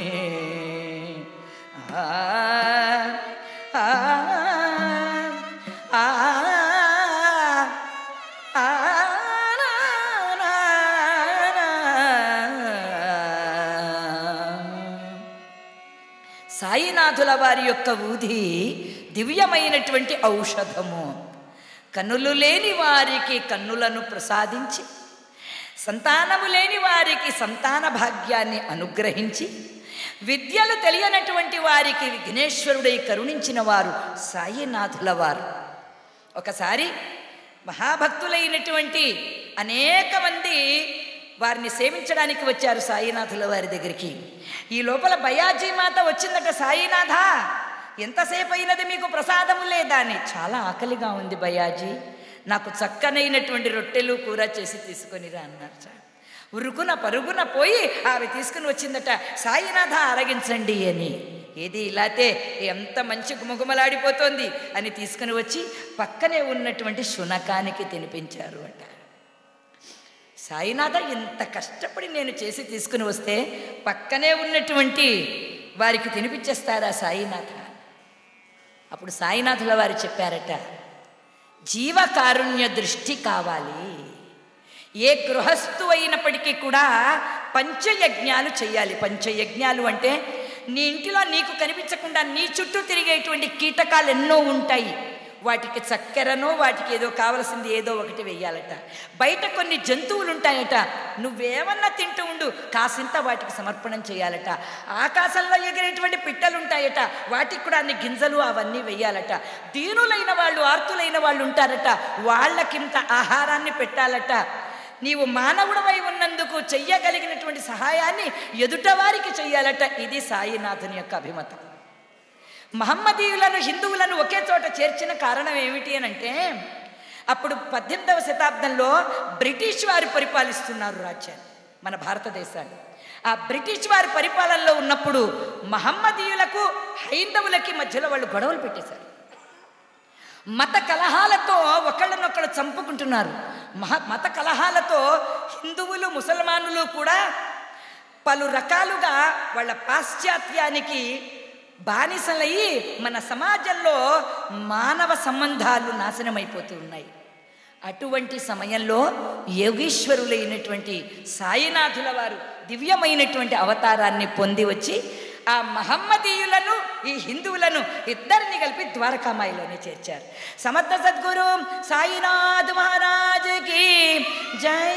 ఆ ఆ ఆ ఆ సాయినాథుల వారి యొక్క ఊది దివ్యమైనటువంటి ఔషధము కన్నులు లేని వారికి కన్నులను ప్రసాదించి సంతానము లేని వారికి సంతాన భాగ్యాన్ని అనుగ్రహించి విద్యలు తెలియనటువంటి వారికి విఘ్నేశ్వరుడై కరుణించిన వారు సాయినాథుల వారు ఒకసారి మహాభక్తులైనటువంటి అనేక మంది వారిని సేవించడానికి వచ్చారు సాయినాథుల వారి దగ్గరికి ఈ లోపల బయాజీ మాత వచ్చిందట సాయినాథ ఎంతసేపు అయినది మీకు ప్రసాదము లేదా అని చాలా ఆకలిగా ఉంది బయాజీ నాకు చక్కనైనటువంటి రొట్టెలు కూర చేసి తీసుకొని రా అన్నారు సార్ ఉరుకున పరుగున పోయి ఆమె తీసుకుని వచ్చిందట సాయినాథ అరగించండి అని ఏది ఇలాతే ఎంత మంచి గుమగుమలాడిపోతోంది అని తీసుకుని వచ్చి పక్కనే ఉన్నటువంటి శునకానికి తినిపించారు అట సాయినాథ ఇంత కష్టపడి నేను చేసి తీసుకుని వస్తే పక్కనే ఉన్నటువంటి వారికి తినిపించేస్తారా సాయినాథ అప్పుడు సాయినాథుల వారు చెప్పారట జీవకారుణ్య దృష్టి కావాలి ఏ గృహస్థు అయినప్పటికీ కూడా పంచయజ్ఞాలు చేయాలి పంచయజ్ఞాలు అంటే నీ ఇంటిలో నీకు కనిపించకుండా నీ చుట్టూ తిరిగేటువంటి కీటకాలు ఎన్నో ఉంటాయి వాటికి చక్కెరనో వాటికి ఏదో కావలసింది ఏదో ఒకటి వెయ్యాలట బయట కొన్ని జంతువులు ఉంటాయట నువ్వేమన్నా తింటూ ఉండు కాసింత వాటికి సమర్పణం చేయాలట ఆకాశంలో ఎగిరేటువంటి పిట్టలు ఉంటాయట వాటికి కూడా అన్ని గింజలు అవన్నీ వెయ్యాలట దీనులైన వాళ్ళు ఆర్తులైన వాళ్ళు ఉంటారట వాళ్ళకింత ఆహారాన్ని పెట్టాలట నీవు మానవుడవై ఉన్నందుకు చెయ్యగలిగినటువంటి సహాయాన్ని ఎదుటవారికి చెయ్యాలట ఇది సాయినాథుని యొక్క అభిమతం మహమ్మదీయులను హిందువులను ఒకే చోట చేర్చిన కారణం ఏమిటి అని అంటే అప్పుడు పద్దెనిమిదవ శతాబ్దంలో బ్రిటిష్ వారు పరిపాలిస్తున్నారు రాజ్యాన్ని మన భారతదేశాన్ని ఆ బ్రిటిష్ వారి పరిపాలనలో ఉన్నప్పుడు మహమ్మదీయులకు హైందవులకి మధ్యలో వాళ్ళు గొడవలు పెట్టేశారు మత కలహాలతో ఒకళ్ళనొకళ్ళు చంపుకుంటున్నారు మహ మత కలహాలతో హిందువులు ముసల్మానులు కూడా పలు రకాలుగా వాళ్ళ పాశ్చాత్యానికి బానిసలయ్యి మన సమాజంలో మానవ సంబంధాలు నాశనమైపోతూ ఉన్నాయి అటువంటి సమయంలో యోగీశ్వరులైనటువంటి సాయినాథుల వారు దివ్యమైనటువంటి అవతారాన్ని పొంది వచ్చి ఆ మహమ్మదీయులను ఈ హిందువులను ఇద్దరిని కలిపి ద్వారకామాయిలోనే చేర్చారు సమర్థ సద్గురు సాయినాథ్ మహారాజుకి జై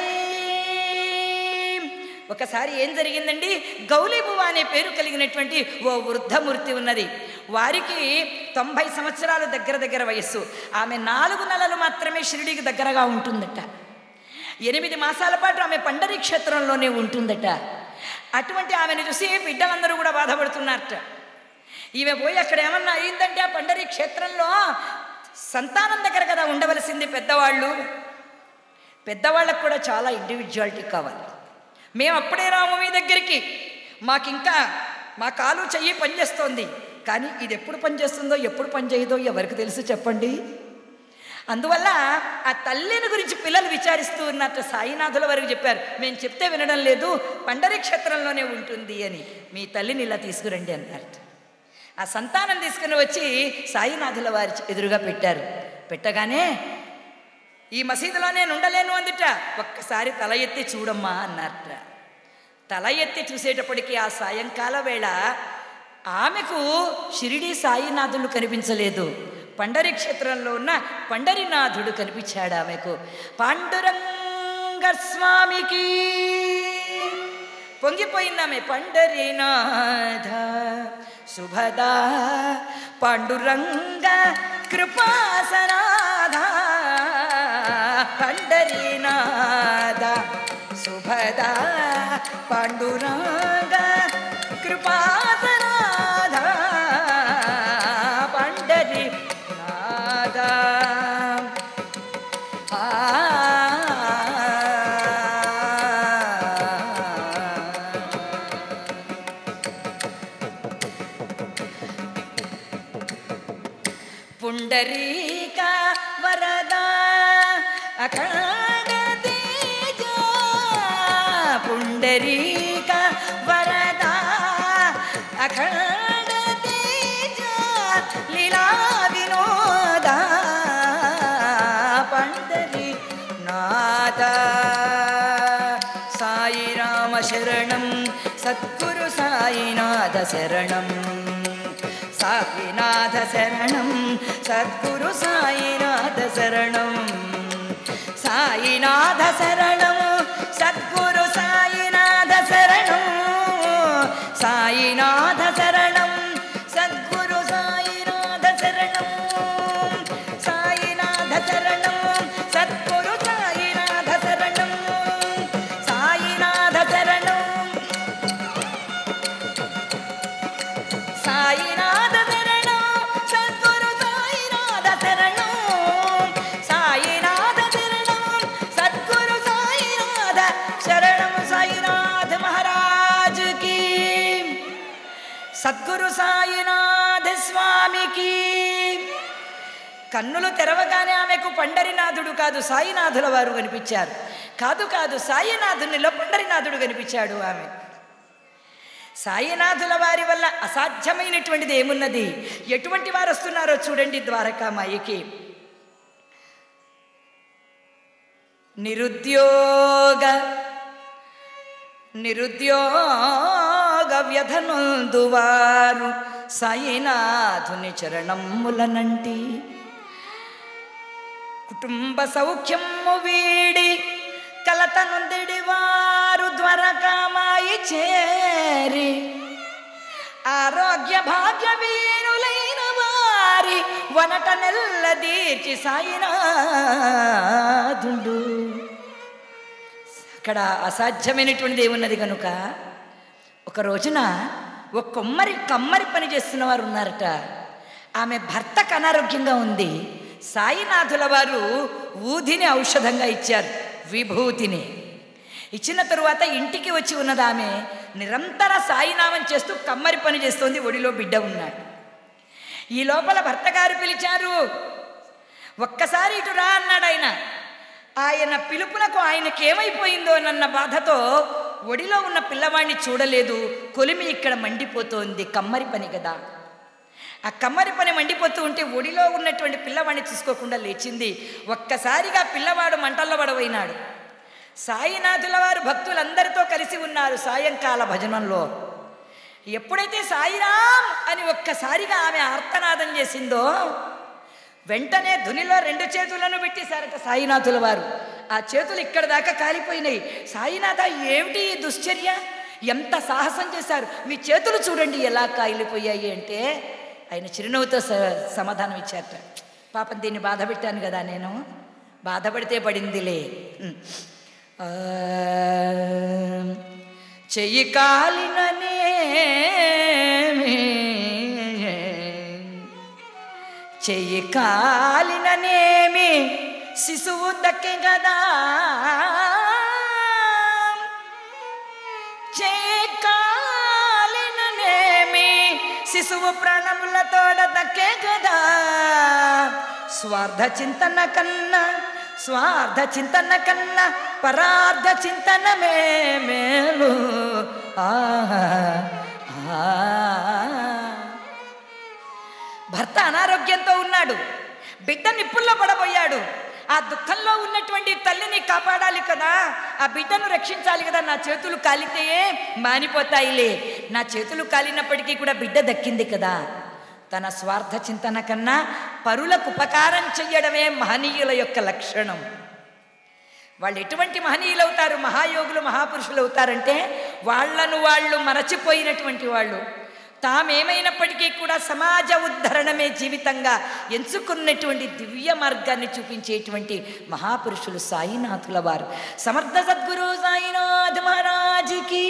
ఒకసారి ఏం జరిగిందండి గౌలీబువ అనే పేరు కలిగినటువంటి ఓ వృద్ధమూర్తి ఉన్నది వారికి తొంభై సంవత్సరాలు దగ్గర దగ్గర వయస్సు ఆమె నాలుగు నెలలు మాత్రమే షిరిడీకి దగ్గరగా ఉంటుందట ఎనిమిది మాసాల పాటు ఆమె పండరి క్షేత్రంలోనే ఉంటుందట అటువంటి ఆమెను చూసి బిడ్డలందరూ కూడా బాధపడుతున్నారట ఈమె పోయి అక్కడ ఏమన్నా అయిందంటే ఆ పండరి క్షేత్రంలో సంతానం దగ్గర కదా ఉండవలసింది పెద్దవాళ్ళు పెద్దవాళ్ళకు కూడా చాలా ఇండివిజువాలిటీ కావాలి మేము అప్పుడే రాము మీ దగ్గరికి మాకింకా మా కాలు చెయ్యి పనిచేస్తోంది కానీ ఇది ఎప్పుడు పనిచేస్తుందో ఎప్పుడు పనిచేయదో ఎవరికి తెలుసు చెప్పండి అందువల్ల ఆ తల్లిని గురించి పిల్లలు విచారిస్తూ ఉన్నట్టు సాయినాథుల వరకు చెప్పారు మేము చెప్తే వినడం లేదు పండరి క్షేత్రంలోనే ఉంటుంది అని మీ తల్లిని ఇలా తీసుకురండి అన్నారు ఆ సంతానం తీసుకుని వచ్చి సాయినాథుల వారి ఎదురుగా పెట్టారు పెట్టగానే ఈ మసీదులో నేను ఉండలేను అందుట ఒక్కసారి తల ఎత్తి చూడమ్మా అన్నారట తల ఎత్తి చూసేటప్పటికి ఆ సాయంకాల వేళ ఆమెకు షిరిడి సాయినాథులు కనిపించలేదు పండరి క్షేత్రంలో ఉన్న పండరినాథుడు కనిపించాడు ఆమెకు పాండురంగ స్వామికి పొంగిపోయిందామె పండరినాథ శుభదా పాండురంగ కృపాసనాథ పండరినాథ శుభదా పాండురంగ కృపాసనాథ పండరి నాద పుండరీక వరద అఖండ తేజ పుండరీక వరద అఖండ తేజ లీలా వినోద పండరి నాద సాయి రామ శరణం సద్గురు సాయినాథ శరణం సాయినాథ శరణం సద్గురు సాయినాథ శరణం సాయినాథ శరణం సద్గురు సాయినాథ శరణం సాయినాథ శరణం సద్గురు సాయినాథ శరణం సాయినాథ శరణం సద్గురు సాయినాథ శరణం సాయినాథ శరణం సాయినాథ శరణం సద్గురు సాయినాథ శరణం సాయినాథ శరణం సద్గురు సాయినాథ శరణం సాయినాథ మహారాజ్ కి సద్గురు సాయినాథ స్వామికి కన్నులు తెరవగానే ఆమెకు పండరినాథుడు కాదు సాయినాథుల వారు కనిపించారు కాదు కాదు సాయినాథునిలో పండరినాథుడు కనిపించాడు ఆమె సాయినాథుల వారి వల్ల అసాధ్యమైనటువంటిది ఏమున్నది ఎటువంటి వారు వస్తున్నారో చూడండి ద్వారకామాయికి నిరుద్యోగ నిరుద్యోగ వ్యధనుందువారు సాయినాథుని చరణములనంటి కుటుంబ సౌఖ్యము వీడి కలత నొందిడి వారు ద్వారకామాయి చేరి ఆరోగ్య భాగ్య వీరులైన వారి వనట నెల్లదీర్చి సాయినాథుడు అక్కడ అసాధ్యమైనటువంటిది ఏమున్నది కనుక ఒక రోజున ఒక కొమ్మరి కమ్మరి పని చేస్తున్న వారు ఉన్నారట ఆమె భర్తకు అనారోగ్యంగా ఉంది సాయినాథుల వారు ఊదిని ఔషధంగా ఇచ్చారు విభూతిని ఇచ్చిన తరువాత ఇంటికి వచ్చి ఉన్నది ఆమె నిరంతర సాయినామం చేస్తూ కమ్మరి పని చేస్తోంది ఒడిలో బిడ్డ ఉన్నాడు ఈ లోపల భర్త గారు పిలిచారు ఒక్కసారి ఇటు రా అన్నాడు ఆయన ఆయన పిలుపునకు ఆయనకి ఏమైపోయిందో నన్న బాధతో ఒడిలో ఉన్న పిల్లవాడిని చూడలేదు కొలిమి ఇక్కడ మండిపోతోంది కమ్మరి పని కదా ఆ కమ్మరి పని మండిపోతూ ఉంటే ఒడిలో ఉన్నటువంటి పిల్లవాడిని చూసుకోకుండా లేచింది ఒక్కసారిగా పిల్లవాడు మంటల్లో పడవైనాడు సాయినాథుల వారు భక్తులందరితో కలిసి ఉన్నారు సాయంకాల భజనంలో ఎప్పుడైతే సాయిరాం అని ఒక్కసారిగా ఆమె ఆర్తనాదం చేసిందో వెంటనే ధునిలో రెండు చేతులను పెట్టేశారట సాయినాథుల వారు ఆ చేతులు ఇక్కడ దాకా కాలిపోయినాయి సాయినాథ ఏమిటి ఈ దుశ్చర్య ఎంత సాహసం చేశారు మీ చేతులు చూడండి ఎలా కాలిపోయాయి అంటే ఆయన చిరునవ్వుతో స- సమాధానం ఇచ్చారట పాపం దీన్ని బాధ పెట్టాను కదా నేను బాధపడితే పడిందిలే ఉమ్. ఆ, చెయ్యి కాలిననే చెయ్యి కాలిననేమి శిశువు దక్కే గదా చెయ్యి కాలిననేమి శిశువు ప్రాణములతోడ దక్కే గదా స్వార్థ చింతన కన్నా స్వార్థ చింతన కన్నా పరార్థ చింతనమే మేలు ఆహా ఆ భర్త అనారోగ్యంతో ఉన్నాడు బిడ్డ నిప్పుల్లో పడబోయాడు ఆ దుఃఖంలో ఉన్నటువంటి తల్లిని కాపాడాలి కదా ఆ బిడ్డను రక్షించాలి కదా నా చేతులు కాలితే మానిపోతాయిలే నా చేతులు కాలినప్పటికీ కూడా బిడ్డ దక్కింది కదా తన స్వార్థ చింతన కన్నా పరులకు ఉపకారం చెయ్యడమే మహనీయుల యొక్క లక్షణం వాళ్ళు ఎటువంటి మహనీయులు అవుతారు మహాయోగులు మహాపురుషులు అవుతారంటే వాళ్ళను వాళ్ళు మరచిపోయినటువంటి వాళ్ళు తామేమైనప్పటికీ కూడా సమాజ ఉద్ధరణమే జీవితంగా ఎంచుకున్నటువంటి దివ్య మార్గాన్ని చూపించేటువంటి మహాపురుషులు సాయినాథుల వారు సమర్థ సద్గురు సాయినాథ్ మహారాజుకి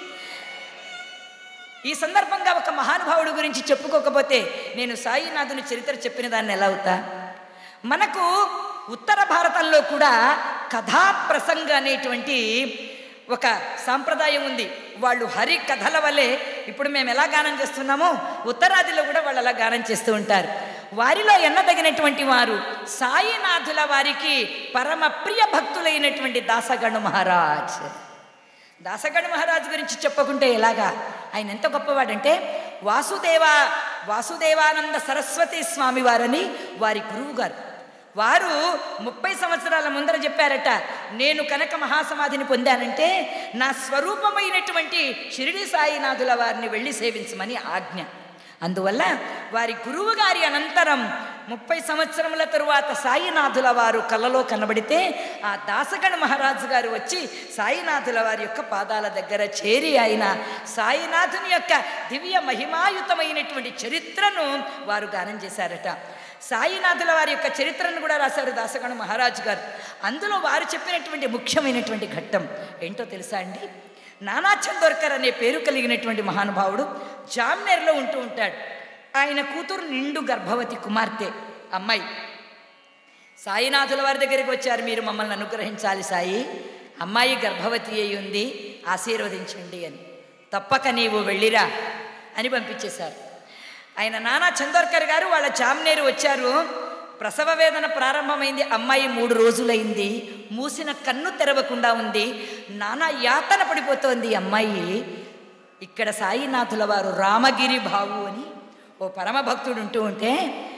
ఈ సందర్భంగా ఒక మహానుభావుడు గురించి చెప్పుకోకపోతే నేను సాయినాథుని చరిత్ర చెప్పిన దాన్ని ఎలా అవుతా మనకు ఉత్తర భారతంలో కూడా కథా ప్రసంగ అనేటువంటి ఒక సాంప్రదాయం ఉంది వాళ్ళు హరి కథల వలె ఇప్పుడు మేము ఎలా గానం చేస్తున్నామో ఉత్తరాదిలో కూడా వాళ్ళు అలా గానం చేస్తూ ఉంటారు వారిలో ఎన్నదగినటువంటి వారు సాయినాథుల వారికి పరమ ప్రియ భక్తులైనటువంటి దాసగణు మహారాజ్ దాసగణ మహారాజు గురించి చెప్పుకుంటే ఎలాగా ఆయన ఎంత గొప్పవాడంటే వాసుదేవ వాసుదేవానంద సరస్వతి స్వామి వారని వారి గురువు గారు వారు ముప్పై సంవత్సరాల ముందర చెప్పారట నేను కనుక మహాసమాధిని పొందానంటే నా స్వరూపమైనటువంటి షిరిడి సాయినాథుల వారిని వెళ్ళి సేవించమని ఆజ్ఞ అందువల్ల వారి గురువు గారి అనంతరం ముప్పై సంవత్సరముల తరువాత సాయినాథుల వారు కలలో కనబడితే ఆ దాసగణ మహారాజు గారు వచ్చి సాయినాథుల వారి యొక్క పాదాల దగ్గర చేరి ఆయన సాయినాథుని యొక్క దివ్య మహిమాయుతమైనటువంటి చరిత్రను వారు గానం చేశారట సాయినాథుల వారి యొక్క చరిత్రను కూడా రాశారు దాసగణ మహారాజు గారు అందులో వారు చెప్పినటువంటి ముఖ్యమైనటువంటి ఘట్టం ఏంటో తెలుసా అండి నానా చందోర్కర్ అనే పేరు కలిగినటువంటి మహానుభావుడు జామ్నేర్లో ఉంటూ ఉంటాడు ఆయన కూతురు నిండు గర్భవతి కుమార్తె అమ్మాయి సాయినాథుల వారి దగ్గరికి వచ్చారు మీరు మమ్మల్ని అనుగ్రహించాలి సాయి అమ్మాయి గర్భవతి అయి ఉంది ఆశీర్వదించండి అని తప్పక నీవు వెళ్ళిరా అని పంపించేశారు ఆయన నానా చందోర్కర్ గారు వాళ్ళ జామ్నేరు వచ్చారు ప్రసవ వేదన ప్రారంభమైంది అమ్మాయి మూడు రోజులైంది మూసిన కన్ను తెరవకుండా ఉంది నానా యాతన పడిపోతోంది ఈ అమ్మాయి ఇక్కడ సాయినాథుల వారు రామగిరి బావు అని ఓ పరమ భక్తుడు ఉంటూ ఉంటే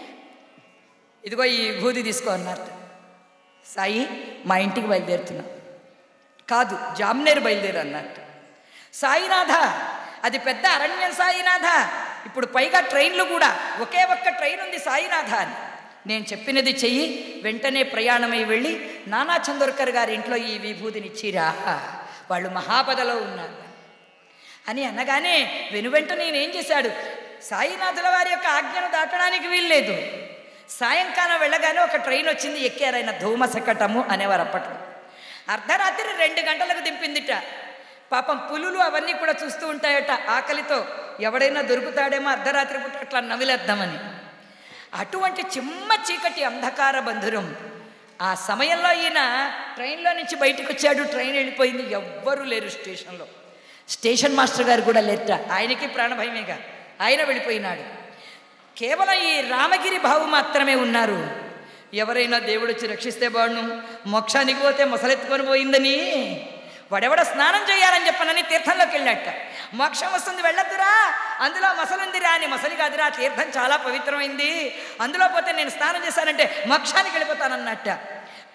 ఇదిగో ఈ భూది తీసుకో అన్నారు సాయి మా ఇంటికి బయలుదేరుతున్నా కాదు జామ్నేరు బయలుదేరు అన్నట్టు సాయినాథ అది పెద్ద అరణ్యం సాయినాథ ఇప్పుడు పైగా ట్రైన్లు కూడా ఒకే ఒక్క ట్రైన్ ఉంది సాయినాథ అని నేను చెప్పినది చెయ్యి వెంటనే ప్రయాణమై వెళ్ళి నానా చందోర్కర్ గారి ఇంట్లో ఈ విభూతినిచ్చిరా వాళ్ళు మహాపదలో ఉన్నారు అని అనగానే వెనువెంట నేనేం చేశాడు సాయినాథుల వారి యొక్క ఆజ్ఞను దాటడానికి వీల్లేదు సాయంకాలం వెళ్ళగానే ఒక ట్రైన్ వచ్చింది ఎక్కారైన ధూమశకటము అనేవారు అప్పట్లో అర్ధరాత్రి రెండు గంటలకు దింపిందిట పాపం పులులు అవన్నీ కూడా చూస్తూ ఉంటాయట ఆకలితో ఎవడైనా దొరుకుతాడేమో అర్ధరాత్రి పుట్ట అట్లా నవిలేద్దామని అటువంటి చిమ్మ చీకటి అంధకార బంధురం ఆ సమయంలో ఈయన ట్రైన్లో నుంచి బయటకు వచ్చాడు ట్రైన్ వెళ్ళిపోయింది ఎవ్వరూ లేరు స్టేషన్లో స్టేషన్ మాస్టర్ గారు కూడా లేట ఆయనకి ప్రాణభయమేగా ఆయన వెళ్ళిపోయినాడు కేవలం ఈ రామగిరి బావు మాత్రమే ఉన్నారు ఎవరైనా దేవుడు వచ్చి రక్షిస్తే బాడును మోక్షానికి పోతే మొసలెత్తుకొని పోయిందని వాడెవడ స్నానం చేయాలని చెప్పనని తీర్థంలోకి వెళ్ళాట మోక్షం వస్తుంది వెళ్ళొద్దురా అందులో మసలుందిరా అని మసలి కాదురా తీర్థం చాలా పవిత్రమైంది అందులో పోతే నేను స్నానం చేశానంటే మోక్షానికి వెళ్ళిపోతానన్నట్ట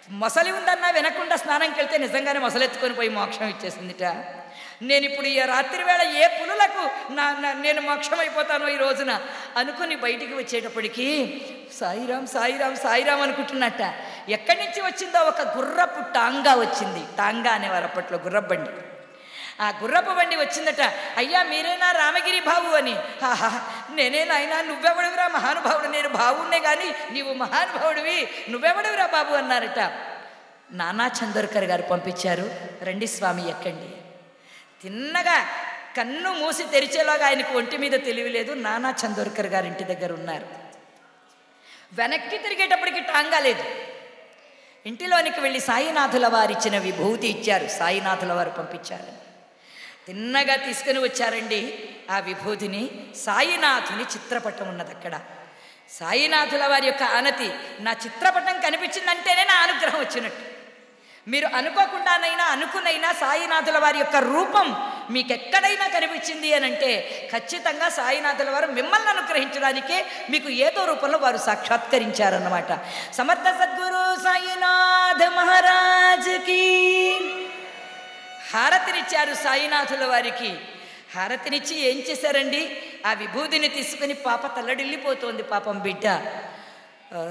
మొసలి ఉందన్నా వెనకుండా స్నానంకి వెళ్తే నిజంగానే మొసలెత్తుకొని పోయి మోక్షం ఇచ్చేసిందిట నేను ఇప్పుడు ఈ రాత్రి వేళ ఏ పులులకు నా నా- నేను మోక్షం అయిపోతానో ఈ రోజున అనుకుని బయటికి వచ్చేటప్పటికి సాయిరాం సాయిరాం సాయిరాం అనుకుంటున్నట్ట ఎక్కడి నుంచి వచ్చిందో ఒక గుర్రపు టాంగా వచ్చింది టాంగా అనేవారు అప్పట్లో గుర్రపు బండి ఆ గుర్రపు బండి వచ్చిందట అయ్యా మీరేనా రామగిరి బాబు అని ఆహా నేనే నాయనా నువ్వెవడవిరా మహానుభావుడు నేను బావున్నే కానీ నీవు మహానుభావుడివి నువ్వెవడవిరా బాబు అన్నారట నానా చందోర్కర్ గారు పంపించారు రండి స్వామి ఎక్కండి తిన్నగా కన్ను మూసి తెరిచేలాగా ఆయనకు ఒంటి మీద తెలివి లేదు నానా చందోర్కర్ గారి ఇంటి దగ్గర ఉన్నారు వెనక్కి తిరిగేటప్పటికి టాంగా లేదు ఇంటిలోనికి వెళ్ళి సాయినాథుల వారు ఇచ్చిన విభూతి ఇచ్చారు సాయినాథుల వారు పంపించారని తిన్నగా తీసుకుని వచ్చారండి ఆ విభూతిని సాయినాథుని చిత్రపటం ఉన్నది అక్కడ సాయినాథుల వారి యొక్క ఆనతి నా చిత్రపటం కనిపించిందంటేనే నా అనుగ్రహం వచ్చినట్టు మీరు అనుకోకుండానైనా అనుకునైనా సాయినాథుల వారి యొక్క రూపం మీకు ఎక్కడైనా కనిపించింది అని అంటే ఖచ్చితంగా సాయినాథుల వారు మిమ్మల్ని అనుగ్రహించడానికే మీకు ఏదో రూపంలో వారు సాక్షాత్కరించారన్నమాట సమర్థ సద్గురు సాయినాథ మహారాజ్కి హారతినిచ్చారు సాయినాథుల వారికి హారతినిచ్చి ఏం చేశారండి ఆ విభూతిని తీసుకుని పాప తల్లడిల్లిపోతోంది పాపం బిడ్డ ఆ,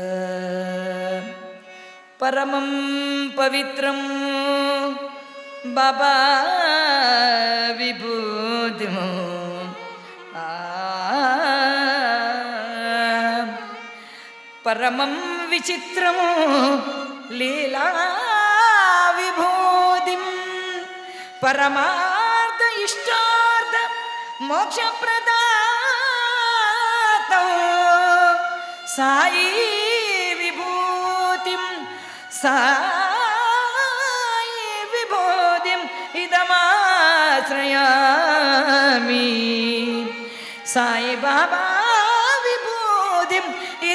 పరమం పవిత్రం బాబా విభూతిము ఆ, పరమం విచిత్రము లీలా విభూతిం పరమార్థ ఇష్టార్థ మోక్షప్రదాతం సాయి విభూతిం సాయి విభూతిం ఇదమాశ్రయామి సాయి బాబా విభూతిం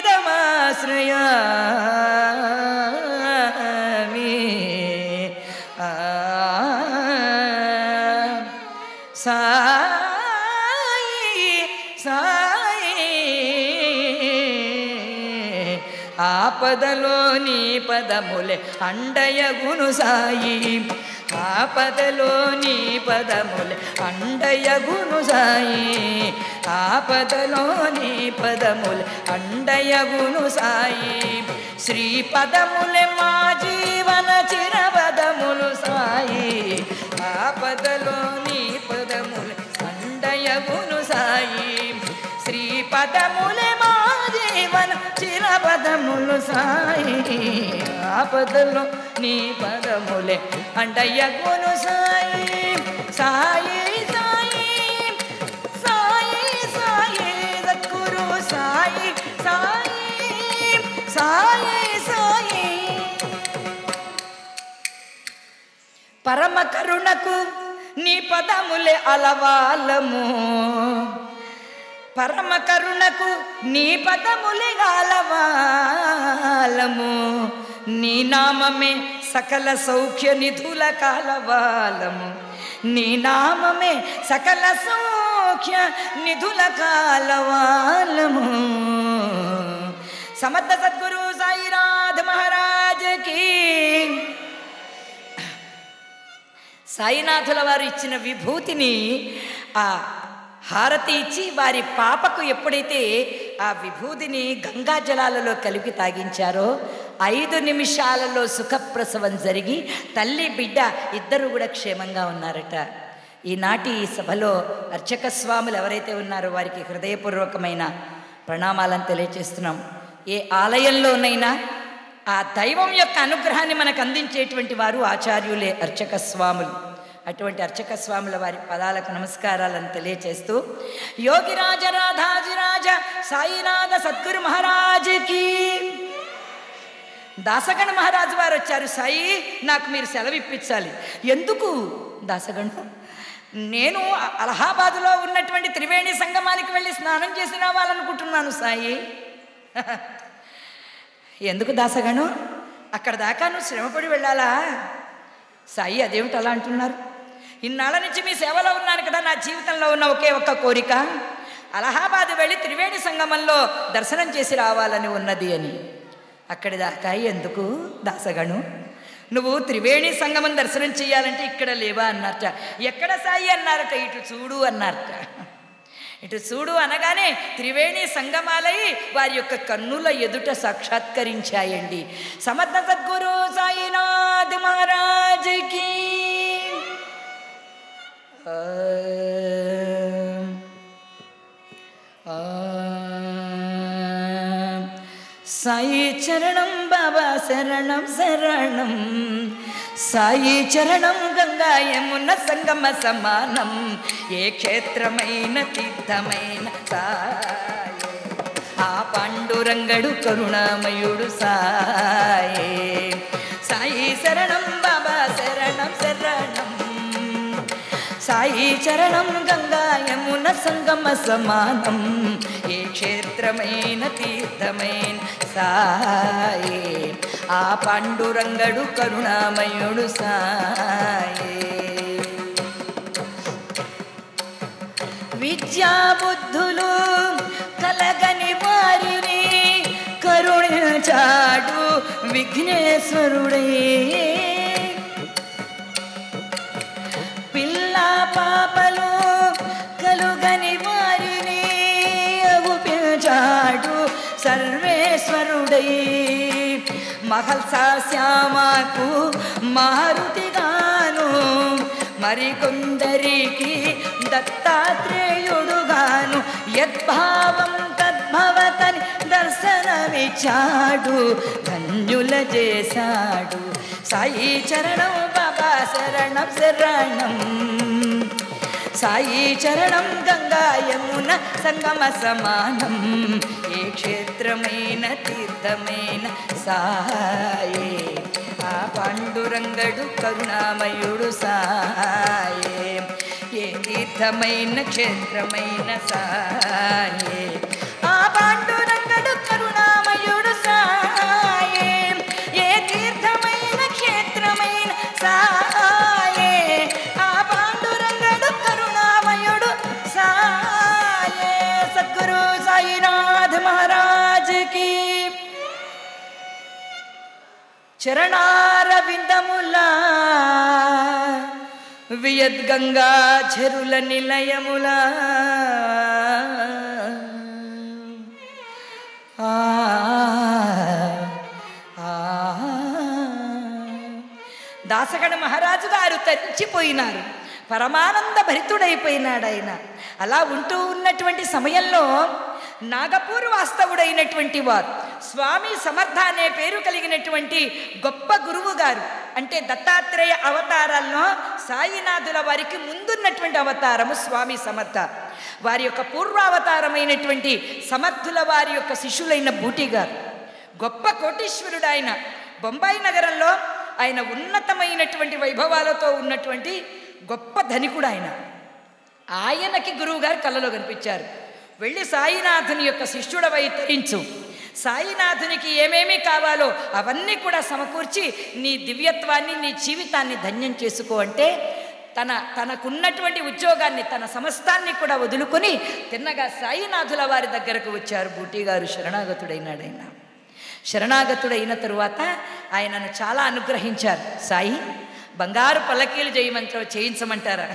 ఇదమాశ్రయామి ఆ, సాయి సాయి ఆపదలో నీ పదములే అండయగును సాయి ఆపదలో నీ పదములే అండయగును సాయి ఆపదలో నీ పదములే అండయగును సాయి శ్రీ పదములే మా జీవన చిరపదములు సాయి ఆపదలో నీ పదములే అండయగును సాయి శ్రీ పదములే మా జీవన చిరపదములు సాయి ఆపదలో నీ పదములే అండయ్యగును సాయి సాయి సాయి సాయి సాయి సద్గురు సాయి సాయి సాయి సాయి పరమ కరుణకు నీ పదములే అలవాలము పరమ కరుణకు నీ పదములే గాలవాలము నీ నామమే సకల సౌఖ్య నిధుల కాలవాలము నీ నామమే సకల సౌఖ్య నిధుల కాలవాలము సమర్థ సద్గురు సాయినాథ్ మహారాజకి సాయినాథుల వారు ఇచ్చిన విభూతిని ఆ హారతి ఇచ్చి వారి పాపకు ఎప్పుడైతే ఆ విభూతిని గంగా జలాలలో కలిపి తాగించారో ఐదు నిమిషాలలో సుఖప్రసవం జరిగి తల్లి బిడ్డ ఇద్దరు కూడా క్షేమంగా ఉన్నారట ఈనాటి ఈ సభలో అర్చక స్వాములు ఎవరైతే ఉన్నారో వారికి హృదయపూర్వకమైన ప్రణామాలను తెలియజేస్తున్నాం ఏ ఆలయంలోనైనా ఆ దైవం యొక్క అనుగ్రహాన్ని మనకు అందించేటువంటి వారు ఆచార్యులే అర్చక స్వాములు అటువంటి అర్చక స్వాముల వారి పదాలకు నమస్కారాలను తెలియచేస్తూ యోగిరాజ రాధాజిరాజ సాయినాథ సద్గురు మహారాజుకి దాసగణ మహారాజు వారు వచ్చారు సాయి నాకు మీరు సెలవు ఇప్పించాలి ఎందుకు దాసగణ నేను అలహాబాదులో ఉన్నటువంటి త్రివేణి సంగమానికి వెళ్ళి స్నానం చేసి రావాలనుకుంటున్నాను సాయి ఎందుకు దాసగను అక్కడ దాకా నువ్వు శ్రమపడి వెళ్ళాలా సాయి అదేమిటి అలా అంటున్నారు ఇన్నాళ్ళ నుంచి మీ సేవలో ఉన్నాను కదా నా జీవితంలో ఉన్న ఒకే ఒక్క కోరిక అలహాబాద్ వెళ్ళి త్రివేణి సంగమంలో దర్శనం చేసి రావాలని ఉన్నది అని అక్కడి దాకా ఎందుకు దాసగను నువ్వు త్రివేణి సంగమం దర్శనం చేయాలంటే ఇక్కడ లేవా అన్నారట ఎక్కడ సాయి అన్నారట ఇటు చూడు అన్నారట ఇటు చూడు అనగానే త్రివేణి సంగమాలై వారి యొక్క కన్నుల ఎదుట సాక్షాత్కరించాయండి సమర్థ సద్గురు సాయినాథ్ మహారాజ్కి సాయి చరణం బాబా శరణం శరణం సాయి చరణం గంగా యమున సంగమ సమానం ఏ క్షేత్రమైన తీర్థమైన సాయే ఆ పాండురంగడు కరుణామయుడు సాయే సాయి శరణం బాబా శరణం శరణం సాయి చరణం గంగా యమున సంగమ సమానం ఏ క్షేత్రమైన తీర్థమైన సాయే ఆ పాండురంగడు కరుణామయుడు సాయే విద్యాబుద్ధులు కలగని వారిని కరుణించాడు విఘ్నేశ్వరుడే పిల్ల పాపలు కలుగని వారిని అగుపించాడు సర్వేశ్వరుడై మహల్సా శ్యామకు మారుతిగాను మరికొందరికి దత్తాత్రేయుడుగాను యద్భావం తద్భవతని దర్శనమిచ్చాడు ధన్యుల చేశాడు సాయి చరణం బాబా శరణం శరణం సాయి చరణం గంగా యమున సంగమ సమానం ఏ క్షేత్రమైన తీర్థమైన సాయే ఆ పాండురంగడు కరుణామయుడు సాయే ఏ తీర్థమైన క్షేత్రమైన సాయే ఆ పాండురంగడు కరుణామయుడు సాయే ఏ తీర్థమైన క్షేత్రమైన సాయే ఆ పాండురంగడు కరుణామయుడు సాయే సద్గురు సాయినాథ్ మహారాజ్కి చరణారవిందములా వియద్గంగా చెరుల నిలయములా ఆ ఆ దాసగణ మహారాజు గారు తరించిపోయినారు పరమానంద భరితుడైపోయినాడు ఆయన అలా ఉంటూ ఉన్నటువంటి సమయంలో నాగపూర్ వాస్తవుడైనటువంటి వారు స్వామి సమర్థ అనే పేరు కలిగినటువంటి గొప్ప గురువు గారు అంటే దత్తాత్రేయ అవతారాల్లో సాయినాథుల వారికి ముందున్నటువంటి అవతారము స్వామి సమర్థ వారి యొక్క పూర్వావతారమైనటువంటి సమర్థుల వారి యొక్క శిష్యులైన బూటి గారు గొప్ప కోటీశ్వరుడు ఆయన బొంబాయి నగరంలో ఆయన ఉన్నతమైనటువంటి వైభవాలతో ఉన్నటువంటి గొప్ప ధనికుడు ఆయన ఆయనకి గురువుగారు కళ్ళలో కనిపించారు వెళ్ళి సాయినాథుని యొక్క శిష్యుడవై తరించు సాయినాథునికి ఏమేమి కావాలో అవన్నీ కూడా సమకూర్చి నీ దివ్యత్వాన్ని నీ జీవితాన్ని ధన్యం చేసుకో అంటే తన తనకున్నటువంటి ఉద్యోగాన్ని తన సమస్తాన్ని కూడా వదులుకొని తిన్నగా సాయినాథుల వారి దగ్గరకు వచ్చారు బూటీ గారు శరణాగతుడైనాడు ఆయన శరణాగతుడైన తరువాత ఆయనను చాలా అనుగ్రహించారు సాయి బంగారు పల్లకీలు చేయమంటారు చేయించమంటారా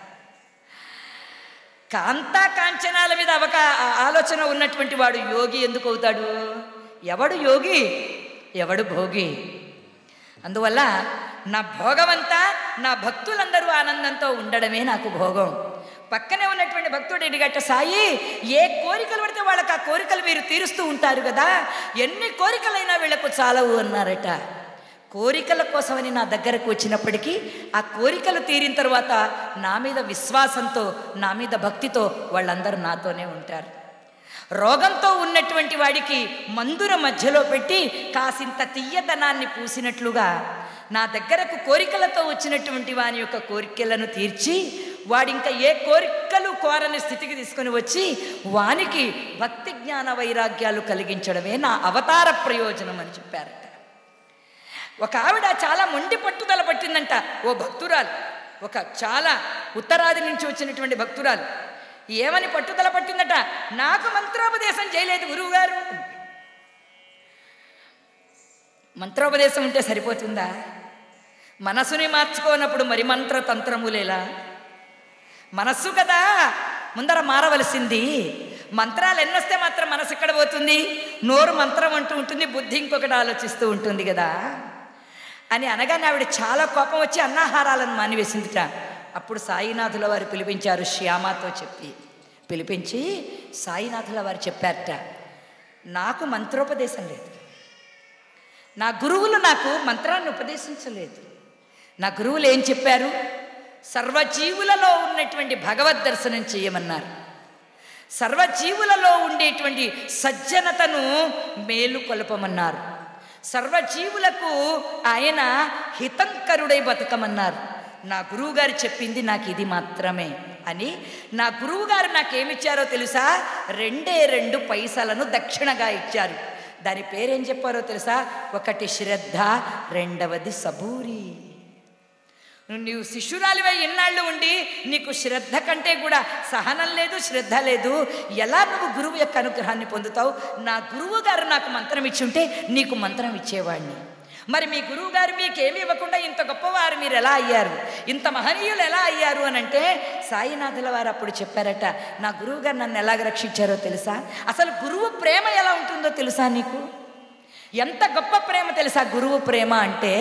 కాంతా కాంచనాల మీద అవక ఆలోచన ఉన్నటువంటి వాడు యోగి ఎందుకు అవుతాడు ఎవడు యోగి ఎవడు భోగి అందువల్ల నా భోగమంతా నా భక్తులందరూ ఆనందంతో ఉండడమే నాకు భోగం పక్కనే ఉన్నటువంటి భక్తుడు ఎడిగట్ట సాయి ఏ కోరికలు పడితే వాళ్ళకి ఆ కోరికలు మీరు తీరుస్తూ ఉంటారు కదా ఎన్ని కోరికలైనా వీళ్ళకు చాలవు అన్నారట కోరికల కోసమని నా దగ్గరకు వచ్చినప్పటికీ ఆ కోరికలు తీరిన తర్వాత నా మీద విశ్వాసంతో నా మీద భక్తితో వాళ్ళందరూ నాతోనే ఉంటారు రోగంతో ఉన్నటువంటి వాడికి మందుర మధ్యలో పెట్టి కాసింత తీయదనాన్ని పూసినట్లుగా నా దగ్గరకు కోరికలతో వచ్చినటువంటి వాని యొక్క కోరికలను తీర్చి వాడింకా ఏ కోరికలు కోరని స్థితికి తీసుకొని వచ్చి వానికి భక్తి జ్ఞాన వైరాగ్యాలు కలిగించడమే నా అవతార ప్రయోజనం అని చెప్పారట ఒక ఆవిడ చాలా మొండి పట్టుదల పట్టిందంట ఓ భక్తురాలు ఒక చాలా ఉత్తరాది నుంచి వచ్చినటువంటి భక్తురాలు ఏమని పట్టుదల పట్టిందట నాకు మంత్రోపదేశం చేయలేదు గురువుగారు మంత్రోపదేశం ఉంటే సరిపోతుందా మనసుని మార్చుకోనప్పుడు మరి మంత్ర తంత్రములేలా మనస్సు కదా ముందర మారవలసింది మంత్రాలు ఎన్నొస్తే మాత్రం మనసు ఎక్కడ పోతుంది నోరు మంత్రం అంటూ ఉంటుంది బుద్ధి ఇంకొకటి ఆలోచిస్తూ ఉంటుంది కదా అని అనగానే ఆవిడ చాలా కోపం వచ్చి అన్నాహారాలను మానివేసిందిట అప్పుడు సాయినాథుల వారు పిలిపించారు శ్యామతో చెప్పి పిలిపించి సాయినాథుల వారు చెప్పారట నాకు మంత్రోపదేశం లేదు నా గురువులు నాకు మంత్రాన్ని ఉపదేశించలేదు నా గురువులు ఏం చెప్పారు సర్వజీవులలో ఉన్నటువంటి భగవద్ దర్శనం చేయమన్నారు సర్వజీవులలో ఉండేటువంటి సజ్జనతను మేలు కొలపమన్నారు సర్వజీవులకు ఆయన హితంకరుడై బతకమన్నారు నా గురువుగారు చెప్పింది నాకు ఇది మాత్రమే అని నా గురువుగారు నాకేమిచ్చారో తెలుసా రెండే రెండు పైసలను దక్షిణగా ఇచ్చారు దాని పేరేం చెప్పారో తెలుసా ఒకటి శ్రద్ధ రెండవది సబూరి నీవు శిష్యురాలివై ఇన్నాళ్ళు ఉండి నీకు శ్రద్ధ కంటే కూడా సహనం లేదు శ్రద్ధ లేదు ఎలా నువ్వు గురువు యొక్క అనుగ్రహాన్ని పొందుతావు నా గురువు గారు నాకు మంత్రం ఇచ్చుంటే నీకు మంత్రం ఇచ్చేవాడిని మరి మీ గురువు గారు మీకేమి ఇవ్వకుండా ఇంత గొప్పవారు మీరు ఎలా అయ్యారు ఇంత మహనీయులు ఎలా అయ్యారు అని అంటే సాయినాథుల వారు అప్పుడు చెప్పారట నా గురువు గారు నన్ను ఎలాగ రక్షించారో తెలుసా అసలు గురువు ప్రేమ ఎలా ఉంటుందో తెలుసా నీకు ఎంత గొప్ప ప్రేమ తెలుసా గురువు ప్రేమ అంటే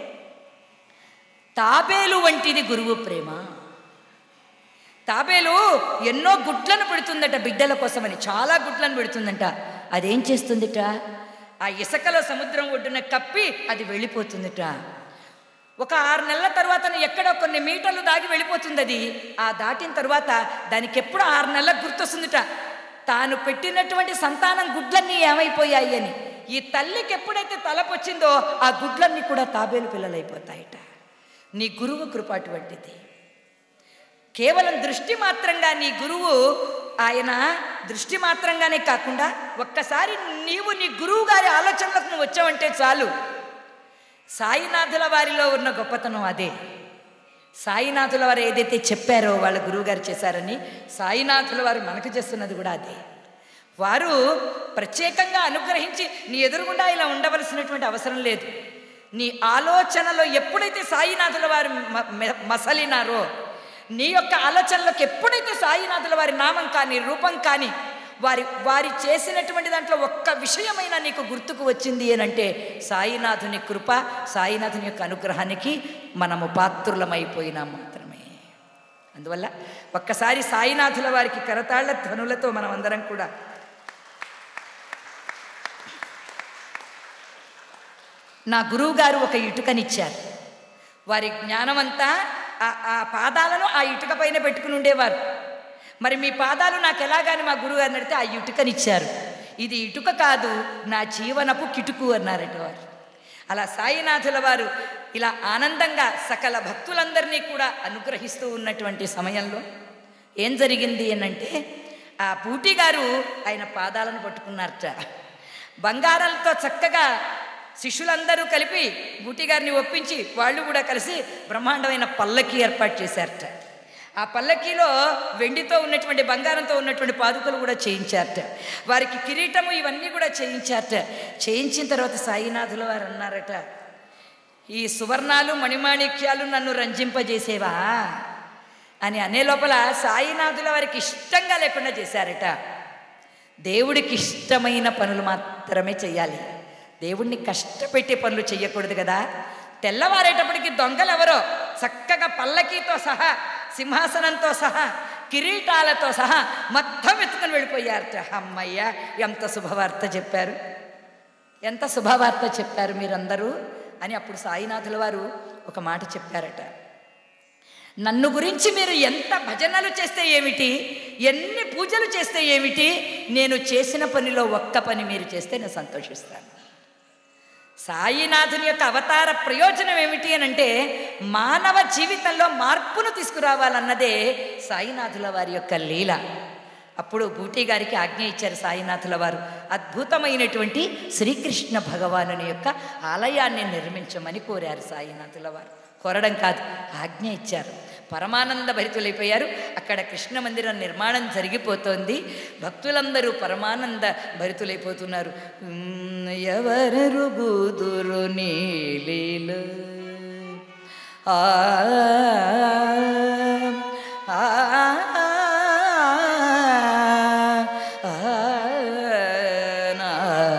తాబేలు వంటిది గురువు ప్రేమ తాబేలు ఎన్నో గుడ్లను పెడుతుందట బిడ్డల కోసమని చాలా గుడ్లను పెడుతుందంట అదేం చేస్తుందిట ఆ ఇసుకలో సముద్రం ఒడ్డున కప్పి అది వెళ్ళిపోతుందిట ఒక ఆరు నెలల తర్వాత ఎక్కడో కొన్ని మీటర్లు దాగి వెళ్ళిపోతుంది అది ఆ దాటిన తర్వాత దానికి ఎప్పుడు ఆరు నెలలకు గుర్తొస్తుందిట తాను పెట్టినటువంటి సంతానం గుడ్లన్నీ ఏమైపోయాయి అని ఈ తల్లికి ఎప్పుడైతే తలపొచ్చిందో ఆ గుడ్లన్నీ కూడా తాబేలు పిల్లలైపోతాయట నీ గురువు కృప అటువంటిది కేవలం దృష్టి మాత్రంగా నీ గురువు ఆయన దృష్టి మాత్రంగానే కాకుండా ఒక్కసారి నీవు నీ గురువు గారి ఆలోచనలకు నువ్వు వచ్చావంటే చాలు సాయినాథుల వారిలో ఉన్న గొప్పతనం అదే సాయినాథుల వారు ఏదైతే చెప్పారో వాళ్ళ గురువుగారు చేశారని సాయినాథుల వారు మనకు చేస్తున్నది కూడా అదే వారు ప్రత్యేకంగా అనుగ్రహించి నీ ఎదురుగుండా ఇలా ఉండవలసినటువంటి అవసరం లేదు నీ ఆలోచనలో ఎప్పుడైతే సాయినాథుల వారు మ- మె- మసలినారో నీ యొక్క ఆలోచనలకు ఎప్పుడైతే సాయినాథుల వారి నామం కానీ రూపం కానీ వారి వారి చేసినటువంటి దాంట్లో ఒక్క విషయమైనా నీకు గుర్తుకు వచ్చింది అని అంటే సాయినాథుని కృప సాయినాథుని యొక్క అనుగ్రహానికి మనము పాత్రులమైపోయినాం మాత్రమే అందువల్ల ఒక్కసారి సాయినాథుల వారికి కరతాళ్ల ధ్వనులతో మనం అందరం కూడా నా గురువుగారు ఒక ఇటుకనిచ్చారు వారి జ్ఞానమంతా ఆ- ఆ పాదాలను ఆ ఇటుక పైన పెట్టుకుని ఉండేవారు మరి మీ పాదాలు నాకు ఎలాగాని మా గురువుగారిని అడిగితే ఆ ఇటుకనిచ్చారు ఇది ఇటుక కాదు నా జీవనపు కిటుకు అన్నారట వారు అలా సాయినాథుల వారు ఇలా ఆనందంగా సకల భక్తులందరినీ కూడా అనుగ్రహిస్తూ ఉన్నటువంటి సమయంలో ఏం జరిగింది అనంటే ఆ పూటి గారు ఆయన పాదాలను పట్టుకున్నారట బంగారాలతో చక్కగా శిష్యులందరూ కలిపి బూటి గారిని ఒప్పించి వాళ్ళు కూడా కలిసి బ్రహ్మాండమైన పల్లకి ఏర్పాటు చేశారట ఆ పల్లకీలో వెండితో ఉన్నటువంటి బంగారంతో ఉన్నటువంటి పాదుకలు కూడా చేయించారట వారికి కిరీటము ఇవన్నీ కూడా చేయించారట చేయించిన తర్వాత సాయినాథుల వారు అన్నారట ఈ సువర్ణాలు మణిమాణిక్యాలు నన్ను రంజింపజేసేవా అని అనే లోపల సాయినాథుల వారికి ఇష్టంగా లేకుండా చేశారట దేవుడికి ఇష్టమైన పనులు మాత్రమే చేయాలి దేవుణ్ణి కష్టపెట్టే పనులు చెయ్యకూడదు కదా తెల్లవారేటప్పటికి దొంగలు ఎవరో చక్కగా పల్లకీతో సహా సింహాసనంతో సహా కిరీటాలతో సహా మొత్తం ఎత్తుకుని వెళ్ళిపోయారట అమ్మయ్య ఎంత శుభవార్త చెప్పారు ఎంత శుభవార్త చెప్పారు మీరందరూ అని అప్పుడు సాయినాథుల వారు ఒక మాట చెప్పారట నన్ను గురించి మీరు ఎంత భజనలు చేస్తే ఏమిటి ఎన్ని పూజలు చేస్తే ఏమిటి నేను చేసిన పనిలో ఒక్క పని మీరు చేస్తే నేను సంతోషిస్తాను సాయినాథుని యొక్క అవతార ప్రయోజనం ఏమిటి అని అంటే మానవ జీవితంలో మార్పును తీసుకురావాలన్నదే సాయినాథుల వారి యొక్క లీల అప్పుడు బూటీ గారికి ఆజ్ఞ ఇచ్చారు సాయినాథుల వారు అద్భుతమైనటువంటి శ్రీకృష్ణ భగవానుని యొక్క ఆలయాన్ని నిర్మించమని కోరారు సాయినాథుల వారు కోరడం కాదు ఆజ్ఞ ఇచ్చారు పరమానంద భరితులైపోయారు అక్కడ కృష్ణ మందిరం నిర్మాణం జరిగిపోతోంది భక్తులందరూ పరమానంద భరితులైపోతున్నారు ఉమ్, ఎవరెరుగుదురు నీలీల ఆ ఆ, ఆ, నా.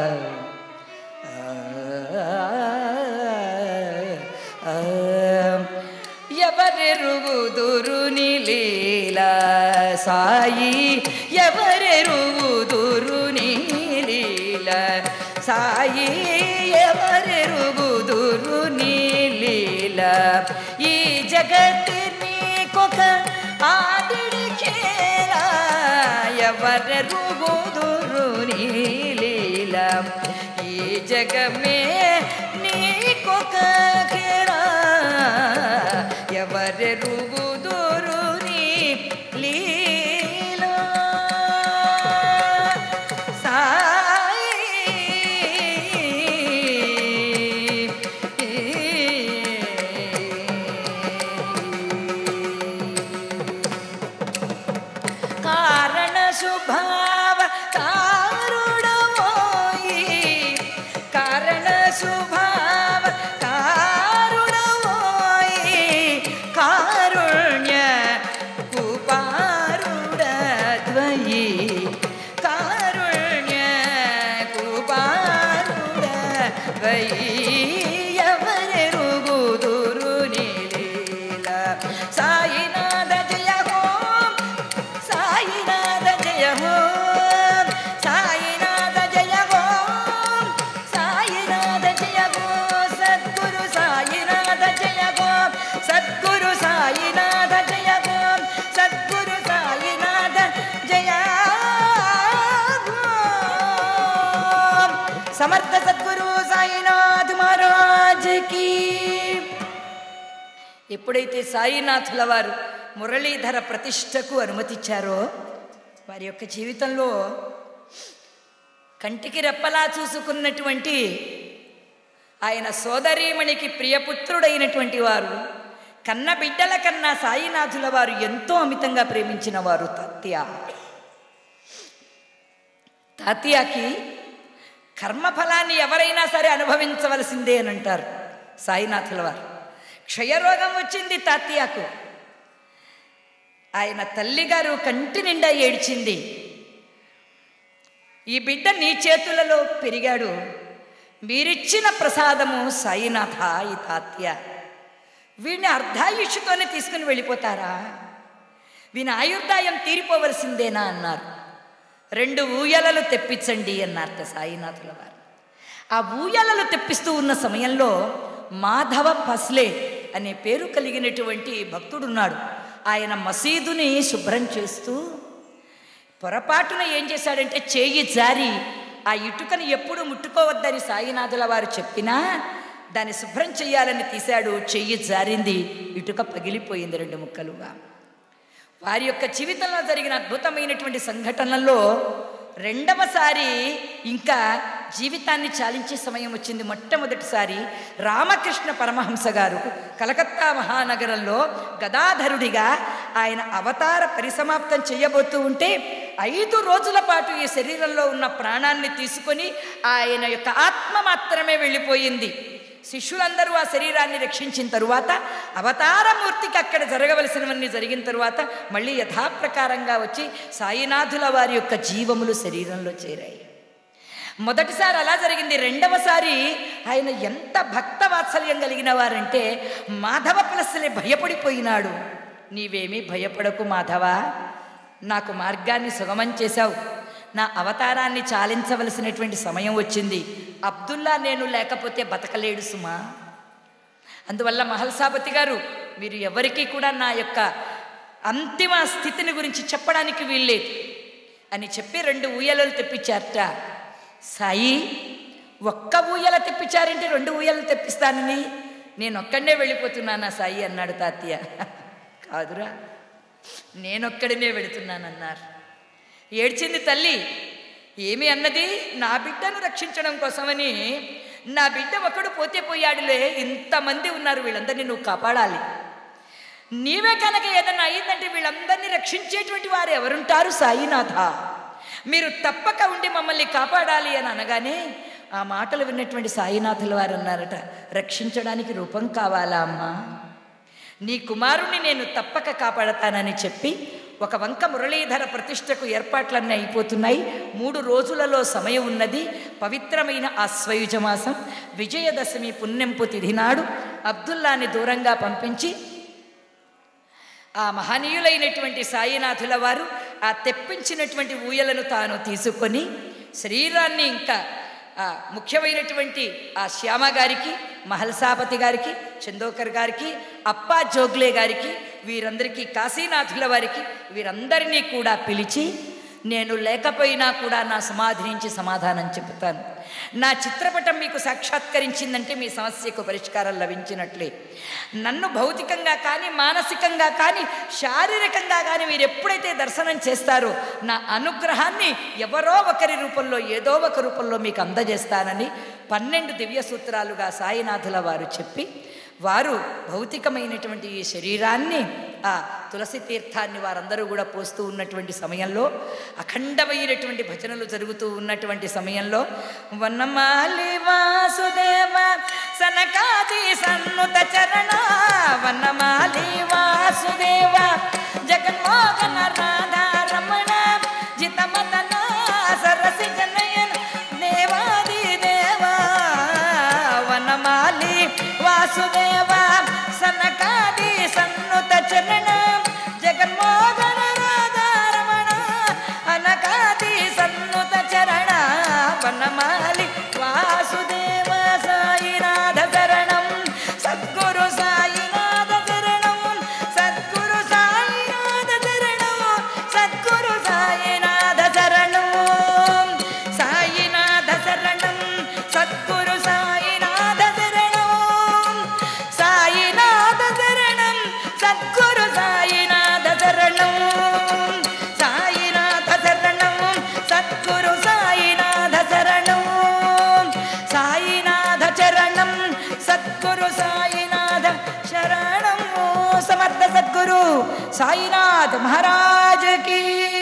ఎవరెరుగుదురు నీలీల సాయి ఎవరెరుగుదురు నీలీల సాయి ఎవరెరుగుదురు నీలీల ఈ జగత్తుని కొక ఆదిడికేలా ఎవరెరుగుదురు నీలీల ఈ జగమే నీకొక కేరా ఎవరెరుగుదురు నీ లీలా కారణ శుభావ కారుడవోయి కారణ శుభావ కారుడవోయి కారుణ్య కుపారుడద్వయి కారుణ్య కుపారుడద్వయి ఎవరెరుగుదురు నీలీల సాయినాథ జయ హోం సాయినాథ జయ హోం సాయినాథ జయ హోం సాయినాథ జయ హో సద్గురు సాయినాథ జయ హోం సద్గురు సాయినాథ జయ హోం సద్గురు సాయినాథ జయ హోం సమర్థ సద్గురు సాయినాథ్ మహారాజ్ కీ ఎప్పుడైతే సాయినాథుల వారు మురళీధర ప్రతిష్టకు అనుమతిచ్చారో వారి యొక్క జీవితంలో కంటికి రెప్పలా చూసుకున్నటువంటి ఆయన సోదరీమణికి ప్రియపుత్రుడైనటువంటి వారు కన్న బిడ్డల కన్నా సాయినాథుల వారు ఎంతో అమితంగా ప్రేమించిన వారు తాత్య తాత్యాకి కర్మఫలాన్ని ఎవరైనా సరే అనుభవించవలసిందే అని అంటారు సాయినాథుల వారు క్షయరోగం వచ్చింది తాత్యాకు ఆయన తల్లిగారు కంటి నిండా ఏడ్చింది ఈ బిడ్డ నీ చేతులలో పెరిగాడు మీరిచ్చిన ప్రసాదము సాయినాథ ఈ తాత్య వీడిని అర్ధాయుషుతోనే తీసుకుని వెళ్ళిపోతారా వీని ఆయుర్దాయం తీరిపోవలసిందేనా అన్నారు రెండు ఊయలలు తెప్పించండి అన్నారట సాయినాథుల వారు ఆ ఊయలలు తెప్పిస్తూ ఉన్న సమయంలో మాధవ పస్లే అనే పేరు కలిగినటువంటి భక్తుడున్నాడు ఆయన మసీదుని శుభ్రం చేస్తూ పొరపాటున ఏం చేశాడంటే చేయి జారి ఆ ఇటుకని ఎప్పుడు ముట్టుకోవద్దని సాయినాథుల వారు చెప్పినా దాన్ని శుభ్రం చేయాలని తీశాడు చెయ్యి జారింది ఇటుక పగిలిపోయింది రెండు ముక్కలుగా వారి యొక్క జీవితంలో జరిగిన అద్భుతమైనటువంటి సంఘటనల్లో రెండవసారి ఇంకా జీవితాన్ని చాలించే సమయం వచ్చింది మొట్టమొదటిసారి రామకృష్ణ పరమహంస గారు కలకత్తా మహానగరంలో గదాధరుడిగా ఆయన అవతార పరిసమాప్తం చేయబోతూ ఉంటే ఐదు రోజుల పాటు ఈ శరీరంలో ఉన్న ప్రాణాన్ని తీసుకొని ఆయన యొక్క ఆత్మ మాత్రమే వెళ్ళిపోయింది శిష్యులందరూ ఆ శరీరాన్ని రక్షించిన తరువాత అవతారమూర్తికి అక్కడ జరగవలసినవన్నీ జరిగిన తరువాత మళ్ళీ యథాప్రకారంగా వచ్చి సాయినాథుల వారి యొక్క జీవములు శరీరంలో చేరాయి మొదటిసారి అలా జరిగింది రెండవసారి ఆయన ఎంత భక్త వాత్సల్యం కలిగిన వారంటే మాధవ ప్లస్ని భయపడిపోయినాడు నీవేమీ భయపడకు మాధవ నాకు మార్గాన్ని సుగమం చేశావు నా అవతారాన్ని చాలించవలసినటువంటి సమయం వచ్చింది అబ్దుల్లా నేను లేకపోతే బతకలేడు సుమా అందువల్ల మహల్సాపతి గారు మీరు ఎవరికీ కూడా నా యొక్క అంతిమ స్థితిని గురించి చెప్పడానికి వీల్లేదు అని చెప్పి రెండు ఊయలలు తెప్పించారట సాయి ఒక్క ఊయల తెప్పించారంటే రెండు ఊయలు తెప్పిస్తానని నేను ఒక్కడనే వెళ్ళిపోతున్నానా సాయి అన్నాడు తాతయ్య కాదురా నేనొక్కడినే వెళుతున్నానన్నారు ఏడ్చింది తల్లి ఏమి అన్నది నా బిడ్డను రక్షించడం కోసమని నా బిడ్డ ఒకడు పోతే పోయాడులే ఇంతమంది ఉన్నారు వీళ్ళందరినీ నువ్వు కాపాడాలి నీవే కనుక ఏదన్నా అయిందంటే వీళ్ళందరినీ రక్షించేటువంటి వారు ఎవరుంటారు సాయినాథ మీరు తప్పక ఉండి మమ్మల్ని కాపాడాలి అని అనగానే ఆ మాటలు విన్నటువంటి సాయినాథుల వారు అన్నారట రక్షించడానికి రూపం కావాలా అమ్మా నీ కుమారుణ్ణి నేను తప్పక కాపాడతానని చెప్పి ఒక వంక మురళీధర ప్రతిష్టకు ఏర్పాట్లన్నీ అయిపోతున్నాయి మూడు రోజులలో సమయం ఉన్నది పవిత్రమైన ఆ స్వయుజమాసం విజయదశమి పుణ్యంపు తిథి నాడు అబ్దుల్లాని దూరంగా పంపించి ఆ మహనీయులైనటువంటి సాయినాథుల వారు ఆ తెప్పించినటువంటి ఊయలను తాను తీసుకొని శరీరాన్ని ఇంకా ఆ ముఖ్యమైనటువంటి ఆ శ్యామ గారికి మహల్సాపతి గారికి చందోకర్ గారికి అప్పా జోగ్లే గారికి వీరందరికీ కాశీనాథుల వారికి వీరందరినీ కూడా పిలిచి నేను లేకపోయినా కూడా నా సమాధి నుంచి సమాధానం చెబుతాను నా చిత్రపటం మీకు సాక్షాత్కరించిందంటే మీ సమస్యకు పరిష్కారం లభించినట్లే నన్ను భౌతికంగా కానీ మానసికంగా కానీ శారీరకంగా కానీ మీరు ఎప్పుడైతే దర్శనం చేస్తారో నా అనుగ్రహాన్ని ఎవరో ఒకరి రూపంలో ఏదో ఒక రూపంలో మీకు అందజేస్తానని పన్నెండు దివ్య సూత్రాలుగా సాయినాథుల వారు చెప్పి వారు భౌతికమైనటువంటి ఈ శరీరాన్ని ఆ తులసి తీర్థాన్ని వారందరూ కూడా పోస్తూ ఉన్నటువంటి సమయంలో అఖండమైనటువంటి భజనలు జరుగుతూ ఉన్నటువంటి సమయంలో వన్నమాలి వాసుదేవ సనకాది సన్నుత చరణ వన్నమాలి వాసుదేవ జగన్మోహన రాధారమణ జితమతన సరసి జనయన దేవాది దేవా వనమాలి వాసుదేవ సనకాది సన్నుత చరణ జగన్మోహన రాధారమణ అనకాది సన్నుత చరణ వనమాలి వాసుదేవ సాయినాథ శరణం సద్గురు సాయినాథ శరణం సద్గురు సాయినాథ శరణం సద్గురు సాయినాథ శరణం సాయినాథ శరణం సద్గురు సాయినాథ శరణం సాయినాథ శరణం సద్గురు సాయినాథ శరణం సాయినాథ శరణం సద్గురు సాయినాథ శరణం సాయినాథ చరణం సద్గురు సాయినాథ శరణం సమర్థ సద్గురు సాయినాథ్ మహారాజుకి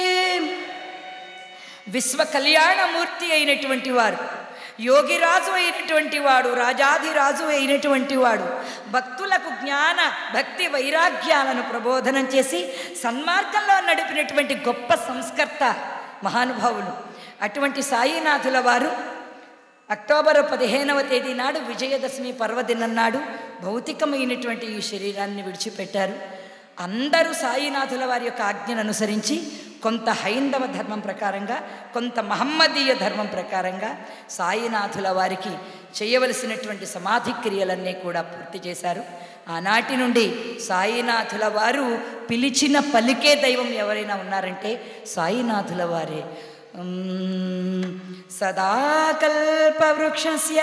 విశ్వ కళ్యాణమూర్తి అయినటువంటి వారు యోగిరాజు అయినటువంటి వాడు రాజాధిరాజు అయినటువంటి వాడు భక్తులకు జ్ఞాన భక్తి వైరాగ్యాలను ప్రబోధనం చేసి సన్మార్గంలో నడిపినటువంటి గొప్ప సంస్కర్త మహానుభావులు అటువంటి సాయినాథుల వారు అక్టోబర్ పదిహేనవ తేదీ నాడు విజయదశమి పర్వదినం నాడు భౌతికమైనటువంటి ఈ శరీరాన్ని విడిచిపెట్టారు అందరూ సాయినాథుల వారి యొక్క ఆజ్ఞను అనుసరించి కొంత హైందవ ధర్మం ప్రకారంగా కొంత మహమ్మదీయ ధర్మం ప్రకారంగా సాయినాథుల వారికి చేయవలసినటువంటి సమాధి క్రియలన్నీ కూడా పూర్తి చేశారు ఆనాటి నుండి సాయినాథుల వారు పిలిచిన పలికే దైవం ఎవరైనా ఉన్నారంటే సాయినాథుల వారే ఉమ్, సదా కల్పవృక్షస్య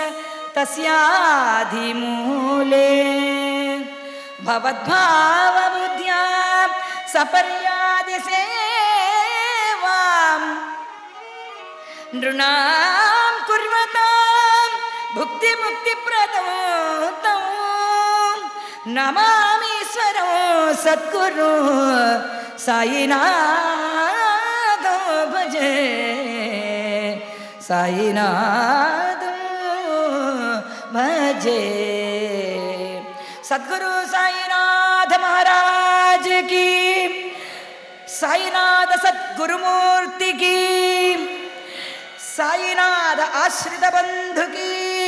తస్యాధిమూలే భవద్భావబుద్ధ్యా సపర్యాది సేవాం నృణాం కుర్వతాం భుక్తి ముక్తి ప్రదం నమామీశ్వరం సద్గురు సాయినాథో భజే సాయినాథో భజే సద్గురు సాయినాథ మహారాజ్ की సాయినాథ సద్గురుమూర్తికి సాయినాథ ఆశ్రిత బంధుకి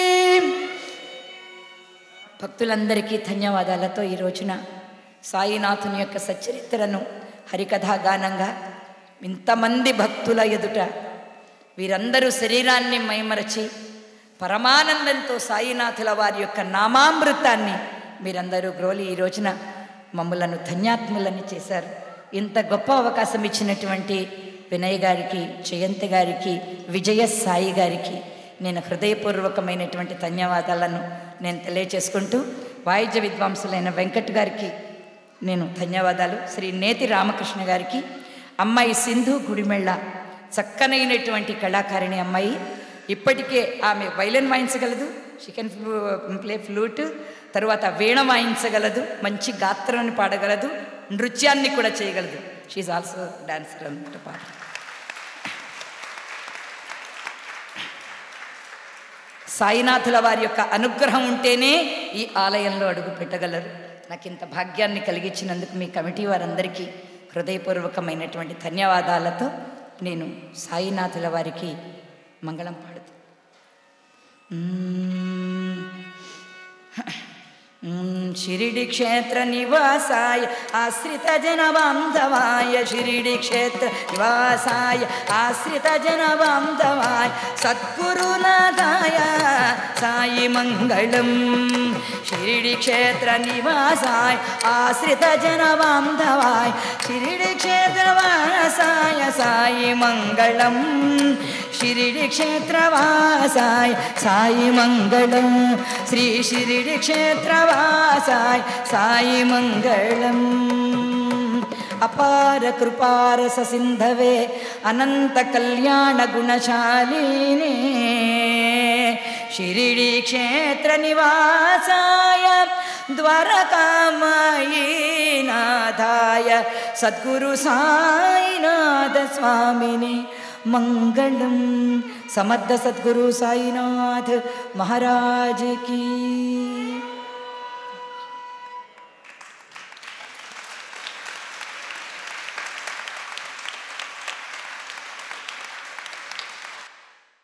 భక్తులందరికీ ధన్యవాదాలతో ఈ రోజున సాయినాథుని యొక్క సచ్చరిత్రను హరికథాగానంగా ఇంతమంది భక్తుల ఎదుట వీరందరూ శరీరాన్ని మైమరచి పరమానందంతో సాయినాథుల వారి యొక్క నామామృతాన్ని మీరందరూ గ్రోలి ఈ రోజున మమ్మలను ధన్యాత్ములని చేశారు ఇంత గొప్ప అవకాశం ఇచ్చినటువంటి వినయ్ గారికి జయంతి గారికి విజయ సాయి గారికి నేను హృదయపూర్వకమైనటువంటి ధన్యవాదాలను నేను తెలియచేసుకుంటూ వాయిద్య విద్వాంసులైన వెంకట్ గారికి నేను ధన్యవాదాలు శ్రీ నేతి రామకృష్ణ గారికి అమ్మాయి సింధు గుడిమెళ్ళ చక్కనైనటువంటి కళాకారిణి అమ్మాయి ఇప్పటికే ఆమె వైలన్ వాయించగలదు షీ కెన్ ప్లే ఫ్లూట్ తరువాత వీణ వాయించగలదు మంచి గాత్రాన్ని పాడగలదు నృత్యాన్ని కూడా చేయగలదు షీఈ్ ఆల్సో డాన్సర్ అనమాట పాట సాయినాథుల వారి యొక్క అనుగ్రహం ఉంటేనే ఈ ఆలయంలో అడుగు పెట్టగలరు నాకు ఇంత భాగ్యాన్ని కలిగించినందుకు మీ కమిటీ వారందరికీ హృదయపూర్వకమైనటువంటి ధన్యవాదాలతో నేను సాయినాథుల వారికి మంగళం పాడుతాను షిరిడి క్షేత్ర నివాసాయ ఆశ్రిత జన బాంధవాయ షిరిడి క్షేత్ర నివాసాయ ఆశ్రిత జన బాంధవాయ సద్గురునాథాయ సాయి మంగళం షిరిడి క్షేత్ర నివాసాయ ఆశ్రిత జన బాంధవాయ షిరిడి క్షేత్ర వాసాయ సాయి మంగళం షిరిడి క్షేత్రవాసాయ సాయి మంగళం శ్రీ షిరిడి క్షేత్రవాసాయ సాయి మంగళం అపార కృపారస సింధవే అనంత కళ్యాణ గుణశాలినే షిరిడి క్షేత్ర నివాసాయ ద్వారకామయీనాథాయ సద్గురు సాయినాథ స్వామిని మంగళం సమర్థ సద్గురు సాయినాథ్ మహారాజ్ కీ